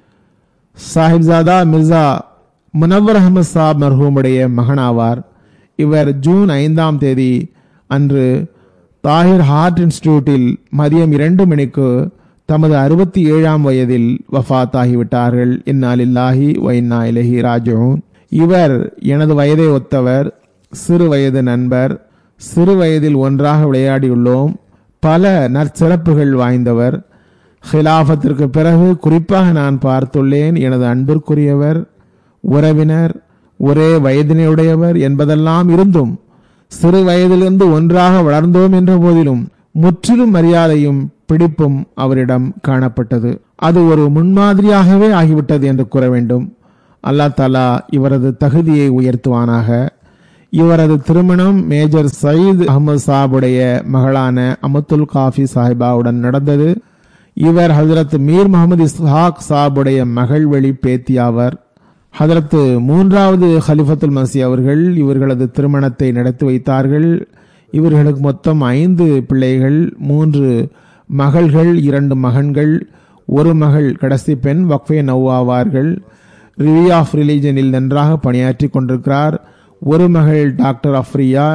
சாஹிப்சாதா மிர்சா முனவர் அஹமது சாப் மர்ஹூமுடைய மகனாவார் இவர் ஜூன் ஐந்தாம் தேதி அன்று தாஹிர் ஹார்ட் இன்ஸ்டிடியூட்டில் மதியம் இரண்டு மணிக்கு தமது அறுபத்தி ஏழாம் வயதில் வஃத் ஆகிவிட்டார்கள் இன்னாலில்லாஹி வைன்னா இலஹி ராஜூன் இவர் எனது வயதை ஒத்தவர் சிறு வயது நண்பர் சிறு வயதில் ஒன்றாக விளையாடியுள்ளோம் பல நற்சிறப்புகள் வாய்ந்தவர் ஹிலாஃபத்திற்கு பிறகு குறிப்பாக நான் பார்த்துள்ளேன் எனது அன்பிற்குரியவர் உறவினர் ஒரே வயதினையுடையவர் என்பதெல்லாம் இருந்தும் சிறு வயதிலிருந்து ஒன்றாக வளர்ந்தோம் என்ற போதிலும் முற்றிலும் மரியாதையும் பிடிப்பும் அவரிடம் காணப்பட்டது அது ஒரு முன்மாதிரியாகவே ஆகிவிட்டது என்று கூற வேண்டும் அல்லா தாலா இவரது தகுதியை உயர்த்துவானாக இவரது திருமணம் மேஜர் சயீத் அகமது சாபுடைய மகளான அமத்துல் காஃபி சாஹிபாவுடன் நடந்தது இவர் ஹசரத் மீர் முகமது இஸ்ஹாக் சாபுடைய மகள் வழி பேத்தியாவர் ஹதரத் மூன்றாவது ஹலிஃபத்துல் மசி அவர்கள் இவர்களது திருமணத்தை நடத்தி வைத்தார்கள் இவர்களுக்கு மொத்தம் ஐந்து பிள்ளைகள் மூன்று மகள்கள் இரண்டு மகன்கள் ஒரு மகள் கடைசி பெண் வக்ஃபே நவ்வாவார்கள் ரிவி ஆஃப் ரிலீஜனில் நன்றாக பணியாற்றி கொண்டிருக்கிறார் ஒரு மகள் டாக்டர் அஃப்ரியா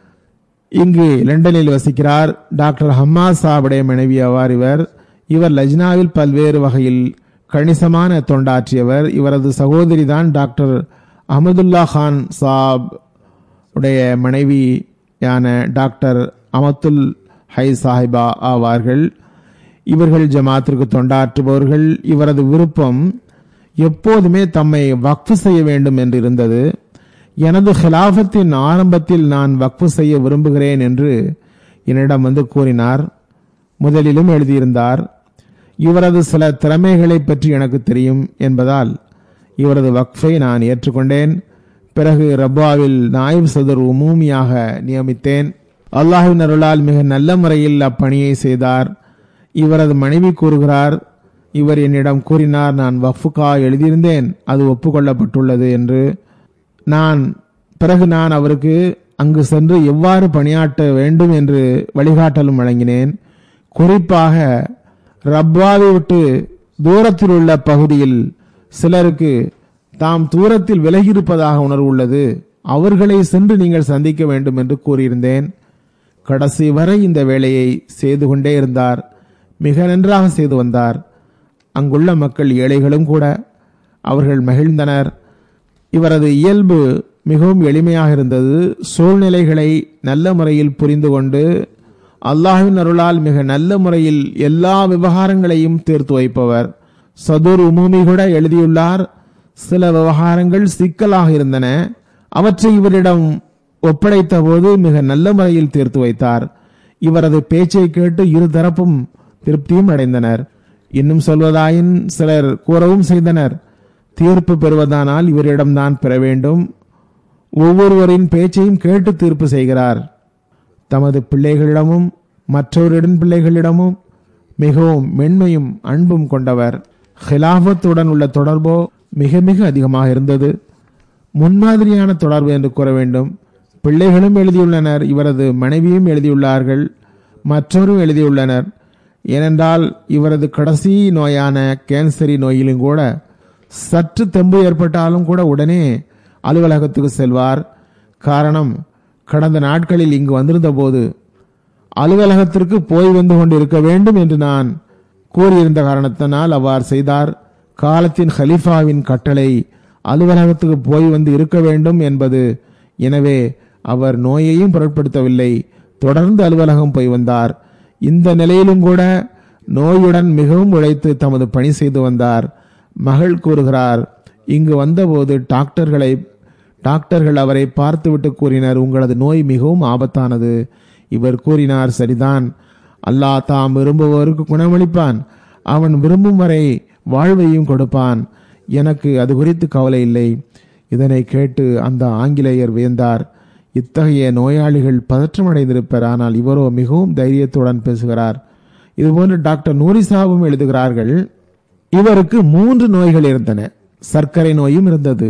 இங்கு லண்டனில் வசிக்கிறார் டாக்டர் ஹம்மா சாபுடைய மனைவி ஆவார் இவர் இவர் லஜ்னாவில் பல்வேறு வகையில் கணிசமான தொண்டாற்றியவர் இவரது சகோதரி தான் டாக்டர் அஹமதுல்லா கான் சாப் உடைய மனைவியான டாக்டர் அமத்துல் ஹை சாஹிபா ஆவார்கள் இவர்கள் ஜமாத்திற்கு தொண்டாற்றுபவர்கள் இவரது விருப்பம் எப்போதுமே தம்மை வக்ஃபு செய்ய வேண்டும் என்று இருந்தது எனது ஹிலாஃபத்தின் ஆரம்பத்தில் நான் வக்ஃபு செய்ய விரும்புகிறேன் என்று என்னிடம் வந்து கூறினார் முதலிலும் எழுதியிருந்தார் இவரது சில திறமைகளை பற்றி எனக்கு தெரியும் என்பதால் இவரது வக்ஃபை நான் ஏற்றுக்கொண்டேன் பிறகு ரப்பாவில் நாயிப் சதுர் உமூமியாக நியமித்தேன் அல்லாஹின் அருளால் மிக நல்ல முறையில் அப்பணியை செய்தார் இவரது மனைவி கூறுகிறார் இவர் என்னிடம் கூறினார் நான் வஃபுகா எழுதியிருந்தேன் அது ஒப்புக்கொள்ளப்பட்டுள்ளது என்று நான் பிறகு நான் அவருக்கு அங்கு சென்று எவ்வாறு பணியாற்ற வேண்டும் என்று வழிகாட்டலும் வழங்கினேன் குறிப்பாக ரப்பாவை விட்டு தூரத்தில் உள்ள பகுதியில் சிலருக்கு தாம் தூரத்தில் விலகியிருப்பதாக உணர்வு உள்ளது அவர்களை சென்று நீங்கள் சந்திக்க வேண்டும் என்று கூறியிருந்தேன் கடைசி வரை இந்த வேலையை செய்து கொண்டே இருந்தார் மிக நன்றாக செய்து வந்தார் அங்குள்ள மக்கள் ஏழைகளும் கூட அவர்கள் மகிழ்ந்தனர் இவரது இயல்பு மிகவும் எளிமையாக இருந்தது சூழ்நிலைகளை நல்ல முறையில் புரிந்து கொண்டு அல்லாஹின் அருளால் மிக நல்ல முறையில் எல்லா விவகாரங்களையும் தீர்த்து வைப்பவர் சதுர் உமூமி கூட எழுதியுள்ளார் சில விவகாரங்கள் சிக்கலாக இருந்தன அவற்றை இவரிடம் ஒப்படைத்த போது மிக நல்ல முறையில் தீர்த்து வைத்தார் இவரது பேச்சை கேட்டு இரு தரப்பும் திருப்தியும் அடைந்தனர் இன்னும் சொல்வதாயின் சிலர் கூறவும் செய்தனர் தீர்ப்பு பெறுவதானால் இவரிடம்தான் பெற வேண்டும் ஒவ்வொருவரின் பேச்சையும் கேட்டு தீர்ப்பு செய்கிறார் தமது பிள்ளைகளிடமும் மற்றவரிடம் பிள்ளைகளிடமும் மிகவும் மென்மையும் அன்பும் கொண்டவர் ஹிலாபத்துடன் உள்ள தொடர்போ மிக மிக அதிகமாக இருந்தது முன்மாதிரியான தொடர்பு என்று கூற வேண்டும் பிள்ளைகளும் எழுதியுள்ளனர் இவரது மனைவியும் எழுதியுள்ளார்கள் மற்றவரும் எழுதியுள்ளனர் ஏனென்றால் இவரது கடைசி நோயான கேன்சரி நோயிலும் கூட சற்று தெம்பு ஏற்பட்டாலும் கூட உடனே அலுவலகத்துக்கு செல்வார் காரணம் கடந்த நாட்களில் இங்கு வந்திருந்த போது அலுவலகத்திற்கு போய் வந்து கொண்டிருக்க வேண்டும் என்று நான் கூறியிருந்த காரணத்தினால் அவ்வாறு செய்தார் காலத்தின் ஹலீஃபாவின் கட்டளை அலுவலகத்துக்கு போய் வந்து இருக்க வேண்டும் என்பது எனவே அவர் நோயையும் பொருட்படுத்தவில்லை தொடர்ந்து அலுவலகம் போய் வந்தார் இந்த நிலையிலும் கூட நோயுடன் மிகவும் உழைத்து தமது பணி செய்து வந்தார் மகள் கூறுகிறார் இங்கு வந்தபோது டாக்டர்களை டாக்டர்கள் அவரை பார்த்துவிட்டு கூறினர் உங்களது நோய் மிகவும் ஆபத்தானது இவர் கூறினார் சரிதான் அல்லாஹ் தாம் விரும்புவோருக்கு குணமளிப்பான் அவன் விரும்பும் வரை வாழ்வையும் கொடுப்பான் எனக்கு அது குறித்து கவலை இல்லை இதனை கேட்டு அந்த ஆங்கிலேயர் வியந்தார் இத்தகைய நோயாளிகள் பதற்றமடைந்திருப்பர் ஆனால் இவரோ மிகவும் தைரியத்துடன் பேசுகிறார் இதுபோன்று டாக்டர் நூரிசாவும் எழுதுகிறார்கள் இவருக்கு மூன்று நோய்கள் இருந்தன சர்க்கரை நோயும் இருந்தது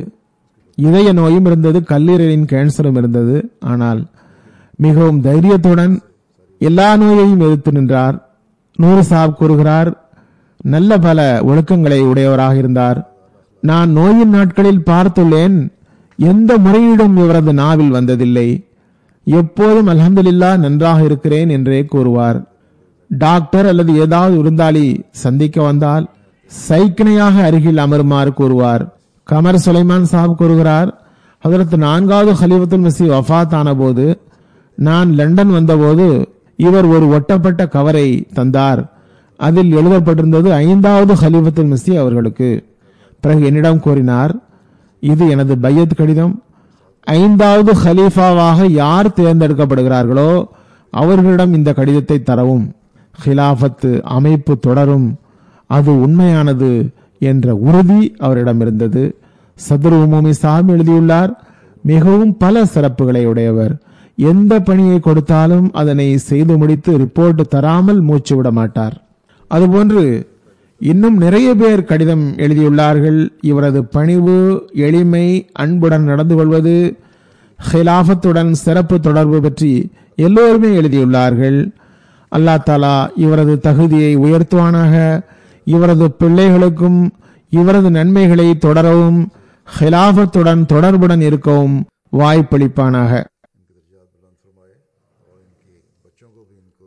இதய நோயும் இருந்தது கல்லீரலின் கேன்சரும் இருந்தது ஆனால் மிகவும் தைரியத்துடன் எல்லா நோயையும் எதிர்த்து நின்றார் நூறு சாப் கூறுகிறார் நல்ல பல ஒழுக்கங்களை உடையவராக இருந்தார் நான் நோயின் நாட்களில் பார்த்துள்ளேன் எந்த முறையீடும் இவரது நாவில் வந்ததில்லை எப்போதும் அல்ஹம்துலில்லா நன்றாக இருக்கிறேன் என்றே கூறுவார் டாக்டர் அல்லது ஏதாவது விருந்தாளி சந்திக்க வந்தால் சைக்கிணையாக அருகில் அமருமாறு கூறுவார் கமர் சுலைமான் சாப் கூறுகிறார் அதற்கு நான்காவது ஹலிஃபத்துல் மசி வஃபாத் ஆன போது நான் லண்டன் வந்தபோது இவர் ஒரு ஒட்டப்பட்ட கவரை தந்தார் அதில் எழுதப்பட்டிருந்தது ஐந்தாவது ஹலிஃபத்துல் மசி அவர்களுக்கு பிறகு என்னிடம் கூறினார் இது எனது பையத் கடிதம் ஐந்தாவது ஹலீஃபாவாக யார் தேர்ந்தெடுக்கப்படுகிறார்களோ அவர்களிடம் இந்த கடிதத்தை தரவும் ஹிலாஃபத்து அமைப்பு தொடரும் அது உண்மையானது என்ற உறுதி அவரிடம் இருந்தது சதுரு உமோமி சாம் எழுதியுள்ளார் மிகவும் பல சிறப்புகளை உடையவர் எந்த பணியை கொடுத்தாலும் அதனை செய்து முடித்து ரிப்போர்ட் தராமல் மூச்சு விட மாட்டார் அதுபோன்று இன்னும் நிறைய பேர் கடிதம் எழுதியுள்ளார்கள் இவரது பணிவு எளிமை அன்புடன் நடந்து கொள்வது ஹிலாஃபத்துடன் சிறப்பு தொடர்பு பற்றி எல்லோருமே எழுதியுள்ளார்கள் அல்லா தாலா இவரது தகுதியை உயர்த்துவானாக இவரது பிள்ளைகளுக்கும் இவரது நன்மைகளை தொடரவும் ஹிலாஃபத்துடன் தொடர்புடன் இருக்கவும் வாய்ப்பளிப்பானாக इनके दर्जात बुलंद फरमाए और इनके बच्चों को भी इनको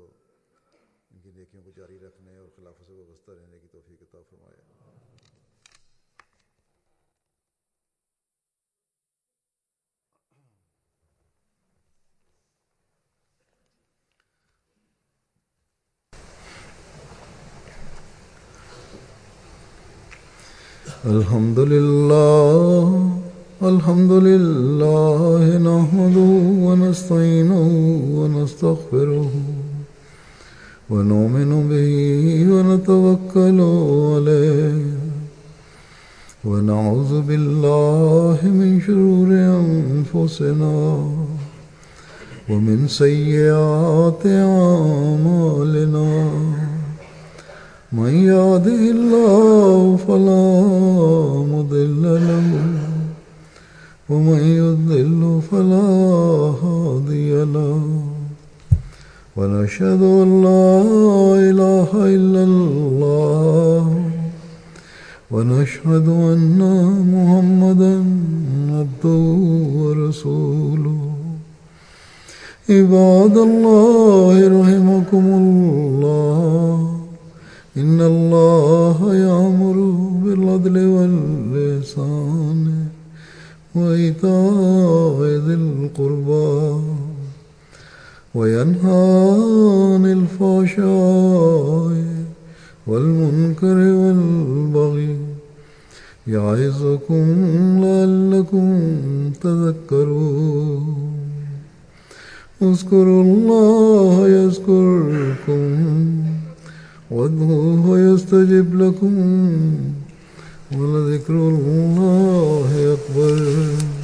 इनकी नेकियों को जारी रखने और खिलाफ से वाबस्ता रहने की तोफ़ी अता फरमाए الحمد لله الحمد لله نحمده ونستعينه ونستغفره ونؤمن به ونتوكل عليه ونعوذ بالله من شرور أنفسنا ومن سيئات أعمالنا من يهده الله فلا مضل له ومن يضلل فلا هادي له ونشهد ان لا اله الا الله ونشهد ان محمدا عبده ورسوله عباد الله رحمكم الله إن الله يأمر بالعدل واللسان وإيتاء ذي القربى وينهى عن الفحشاء والمنكر والبغي يعظكم لعلكم تذكرون اذكروا الله يذكركم وادعوه يستجب لكم ولذكر الله أكبر